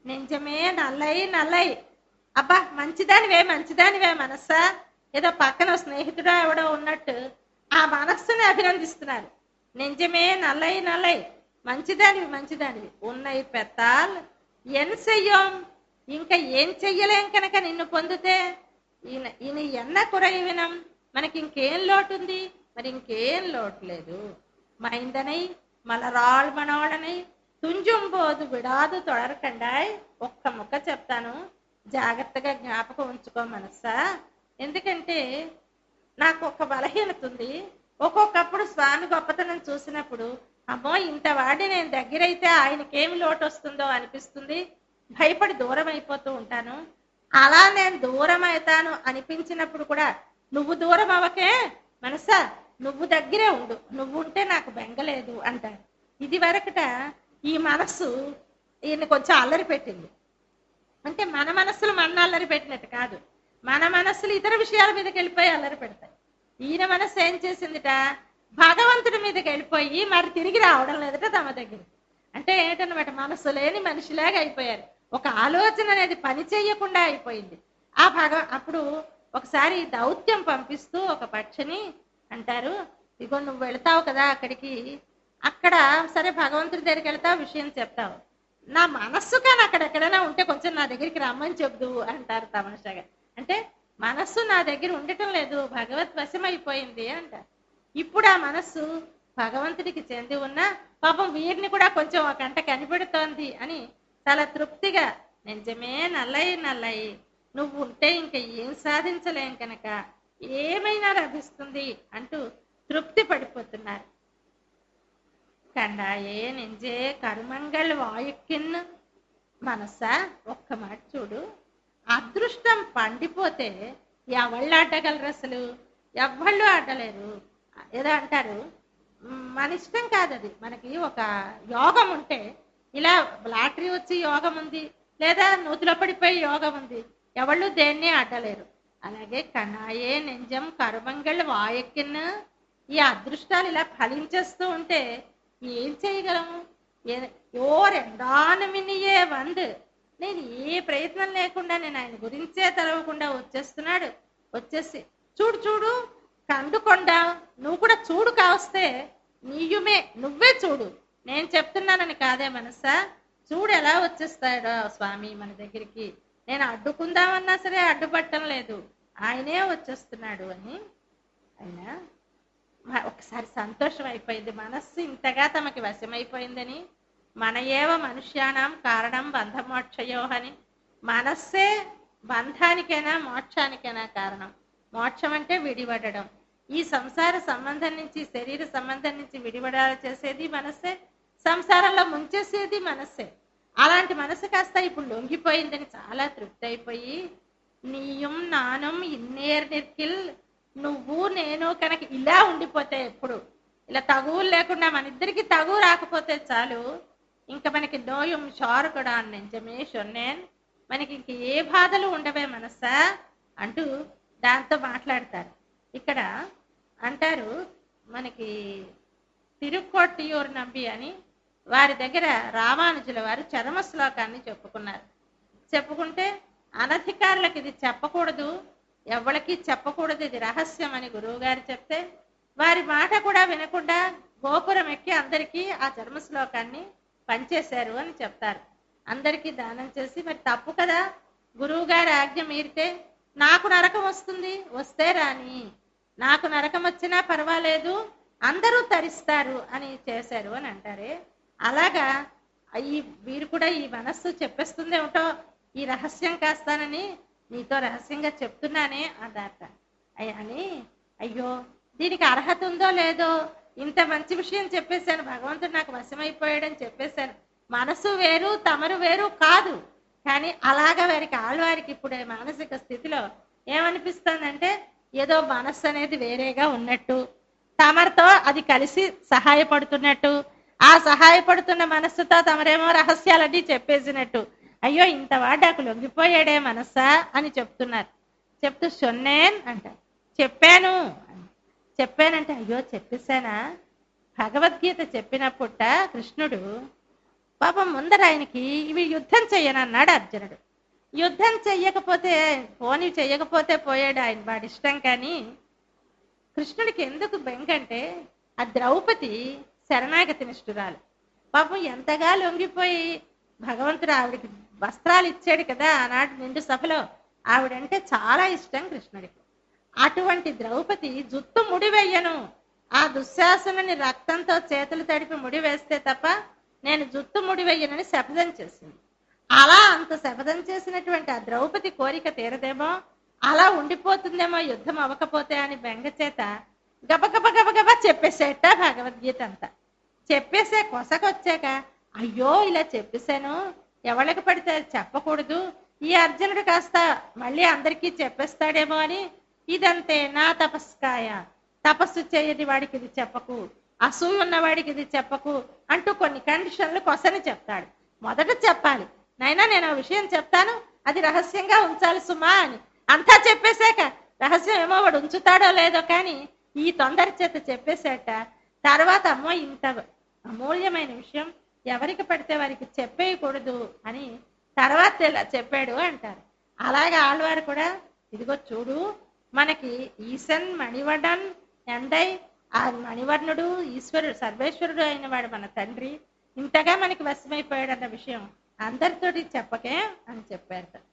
నిజమే నల్లయి నల్లయి అబ్బా మంచిదానివే మంచిదానివే మనస్సా ఏదో పక్కన ఓ స్నేహితుడు ఎవడో ఉన్నట్టు ఆ మనస్సుని అభినందిస్తున్నారు నిజమే నల్లయి నల్లయి మంచిదానివి మంచిదానివి ఉన్నాయి పెత్తాల్ ఎన్ చెయ్యం ఇంకా ఏం చెయ్యలేం కనుక నిన్ను పొందితే ఈయన ఈయన ఎన్న కురవినం మనకి ఇంకేం లోటు ఉంది మరి ఇంకేం లోటు లేదు మైందనై మలరాళ్ మనోళ్ళనై తుంజుంబోదు విడాదు తొడరకండాయ్ ఒక్క ముక్క చెప్తాను జాగ్రత్తగా జ్ఞాపకం ఉంచుకో మనస్సా ఎందుకంటే నాకు ఒక బలహీనత ఉంది ఒక్కొక్కప్పుడు స్వామి గొప్పతనం చూసినప్పుడు అమ్మో ఇంత వాడి నేను దగ్గరైతే ఆయనకేమి లోటు వస్తుందో అనిపిస్తుంది భయపడి దూరం అయిపోతూ ఉంటాను అలా నేను దూరం అవుతాను అనిపించినప్పుడు కూడా నువ్వు దూరం అవ్వకే మనసా నువ్వు దగ్గరే ఉండు నువ్వు ఉంటే నాకు బెంగలేదు అంటారు ఇది వరకట ఈ మనస్సు ఈయన కొంచెం అల్లరి పెట్టింది అంటే మన మనస్సులు మన అల్లరి పెట్టినట్టు కాదు మన మనస్సులు ఇతర విషయాల మీదకి వెళ్ళిపోయి అల్లరి పెడతాయి ఈయన మనస్సు ఏం చేసిందిట భగవంతుడి మీదకి వెళ్ళిపోయి మరి తిరిగి రావడం లేదట తమ దగ్గరికి అంటే ఏంటన్నమాట మనస్సు లేని మనిషిలాగా అయిపోయారు ఒక ఆలోచన అనేది పని చేయకుండా అయిపోయింది ఆ భగ అప్పుడు ఒకసారి దౌత్యం పంపిస్తూ ఒక పక్షిని అంటారు ఇగో నువ్వు వెళ్తావు కదా అక్కడికి అక్కడ సరే భగవంతుడి దగ్గరికి వెళ్తావు విషయం చెప్తావు నా మనస్సు కానీ అక్కడ ఎక్కడైనా ఉంటే కొంచెం నా దగ్గరికి రమ్మని చెప్దు అంటారు తమాషాగా అంటే మనస్సు నా దగ్గర ఉండటం లేదు భగవత్ వశమైపోయింది అంటారు ఇప్పుడు ఆ మనస్సు భగవంతుడికి చెంది ఉన్న పాపం వీరిని కూడా కొంచెం ఒక గంట కనిపెడుతోంది అని చాలా తృప్తిగా నిజమే నల్లయి నల్లయి నువ్వు ఉంటే ఇంకా ఏం సాధించలేం కనుక ఏమైనా లభిస్తుంది అంటూ తృప్తి పడిపోతున్నారు కండాయే నెంజే కరుమంగళ్ వాయుక్కిన్ మనసా ఒక్క మాట చూడు అదృష్టం పండిపోతే ఎవళ్ళు ఆడగలరు అసలు ఎవ్వళ్ళు ఆడలేరు ఏదో అంటారు "మ్, మన ఇష్టం కాదు అది మనకి ఒక యోగం ఉంటే ఇలా లాటరీ వచ్చి యోగం ఉంది లేదా నూతిలో పడిపోయి యోగం ఉంది ఎవళ్ళు దేన్ని ఆడలేరు అలాగే కణాయే నెంజం కరుమంగళ్ వాయక్కిన్ ఈ అదృష్టాలు ఇలా ఫలించేస్తూ ఉంటే ఏం చేయగలము ఏ- ఓ రెండానమినియే వంద్ నేను ఏ ప్రయత్నం లేకుండా నేను ఆయన గురించే తెలవకుండా వచ్చేస్తున్నాడు వచ్చేసి చూడు చూడు కందుకొండ నువ్వు కూడా చూడు కావస్తే నీయుమే నువ్వే చూడు నేను చెప్తున్నానని కాదే మనసా చూడు ఎలా వచ్చేస్తాడో స్వామి మన దగ్గరికి నేను అడ్డుకుందామన్నా సరే అడ్డుపట్టం లేదు ఆయనే వచ్చేస్తున్నాడు అని అయినా మ- ఒకసారి సంతోషం అయిపోయింది మనస్సు ఇంతగా తమకి వశమైపోయిందని మన ఏవ మనుష్యానం కారణం బంధమోక్షయో అని మనస్సే బంధానికైనా మోక్షానికైనా కారణం మోక్షం అంటే విడిపడడం ఈ సంసార సంబంధం నుంచి శరీర సంబంధం నుంచి విడిపడాల చేసేది మనస్సే సంసారంలో ముంచేసేది మనస్సే అలాంటి మనసు కాస్త ఇప్పుడు లొంగిపోయిందని చాలా తృప్తి అయిపోయి నీయం నానం ఇన్నేర్ నిర్కిల్ నువ్వు నేను కనుక ఇలా ఉండిపోతే ఎప్పుడు ఇలా తగువులు లేకుండా మన ఇద్దరికి తగువు రాకపోతే చాలు ఇంకా మనకి నోయం షారు కూడా నిజమే షొన్నేన్ మనకి ఇంక ఏ బాధలు ఉండవే మనసా అంటూ దాంతో మాట్లాడతారు ఇక్కడ అంటారు మనకి తిరుక్కోట్టియూరు నంబి అని వారి దగ్గర రామానుజుల వారు చరమ శ్లోకాన్ని చెప్పుకున్నారు చెప్పుకుంటే అనధికారులకు ఇది చెప్పకూడదు ఎవరికి చెప్పకూడదు ఇది రహస్యం అని గురువు గారు చెప్తే వారి మాట కూడా వినకుండా గోపురం ఎక్కి అందరికీ ఆ చర్మ శ్లోకాన్ని పంచేశారు అని చెప్తారు అందరికీ దానం చేసి మరి తప్పు కదా గురువు గారి ఆజ్ఞ మీరితే నాకు నరకం వస్తుంది వస్తే రాని నాకు నరకం వచ్చినా పర్వాలేదు అందరూ తరిస్తారు అని చేశారు అని అంటారే అలాగా ఈ వీరు కూడా ఈ మనస్సు చెప్పేస్తుంది ఏమిటో ఈ రహస్యం కాస్తానని నీతో రహస్యంగా చెప్తున్నానే అదాట అయ్- అని అయ్యో దీనికి అర్హత ఉందో లేదో ఇంత మంచి విషయం చెప్పేశాను భగవంతుడు నాకు వశమైపోయాడని చెప్పేశాను మనసు వేరు తమరు వేరు కాదు కానీ అలాగా వారికి ఆళ్వారికి ఇప్పుడు మానసిక స్థితిలో ఏమనిపిస్తుందంటే ఏదో మనస్సు అనేది వేరేగా ఉన్నట్టు తమరితో అది కలిసి సహాయపడుతున్నట్టు ఆ సహాయపడుతున్న మనస్సుతో తమరేమో రహస్యాలన్నీ చెప్పేసినట్టు అయ్యో ఇంత వాడాకు లొంగిపోయాడే మనస్సా అని చెప్తున్నారు చెప్తూ సొన్నేన్ అంట చెప్పాను అని. చెప్పానంటే అయ్యో చెప్పేశానా భగవద్గీత చెప్పినప్పుట కృష్ణుడు పాపం ముందర ఆయనకి ఇవి యుద్ధం చెయ్యనన్నాడు అర్జునుడు యుద్ధం చెయ్యకపోతే పోనీ చెయ్యకపోతే పోయాడు ఆయన వాడి ఇష్టం కానీ కృష్ణుడికి ఎందుకు బెంగంటే ఆ ద్రౌపది శరణాగతి నిష్ఠురాలు పాపం ఎంతగా లొంగిపోయి భగవంతుడు ఆవిడకి వస్త్రాలు ఇచ్చాడు కదా ఆనాటి నిండు సభలో ఆవిడంటే చాలా ఇష్టం కృష్ణుడికి అటువంటి ద్రౌపది జుత్తు ముడి వెయ్యను ఆ దుశ్శాసనని రక్తంతో చేతులు తడిపి ముడి వేస్తే తప్ప నేను జుత్తు ముడి వెయ్యనని శపథం చేసింది అలా అంత శపథం చేసినటువంటి ఆ ద్రౌపది కోరిక తీరదేమో అలా ఉండిపోతుందేమో యుద్ధం అవ్వకపోతే అని బెంగ చేత గబగబ గబగబా చెప్పేసేట భగవద్గీత అంతా చెప్పేసే కొసకొచ్చాక అయ్యో ఇలా చెప్పేశాను ఎవరికి పడితే చెప్పకూడదు ఈ అర్జునుడు కాస్త మళ్ళీ అందరికీ చెప్పేస్తాడేమో అని ఇదంతే నా తపస్కాయ తపస్సు చేయని వాడికి ఇది చెప్పకు అసూయ ఉన్న వాడికి ఇది చెప్పకు అంటూ కొన్ని కండిషన్లు కొసని చెప్తాడు మొదట చెప్పాలి నైనా నేను ఆ విషయం చెప్తాను అది రహస్యంగా ఉంచాలి సుమా అని అంతా చెప్పేశాక రహస్యం ఏమో వాడు ఉంచుతాడో లేదో కానీ ఈ తొందర చేత చెప్పేశాక తర్వాత అమ్మో ఇంత అమూల్యమైన విషయం ఎవరికి పడితే వారికి చెప్పేయకూడదు అని తర్వాత ఇలా చెప్పాడు అంటారు అలాగే ఆళ్వారు కూడా ఇదిగో చూడు మనకి ఈశన్ మణివడన్ ఎండై ఆ మణివర్ణుడు ఈశ్వరుడు సర్వేశ్వరుడు అయిన వాడు మన తండ్రి ఇంతగా మనకి వశమైపోయాడు అన్న విషయం అందరితోటి చెప్పకే అని చెప్పారు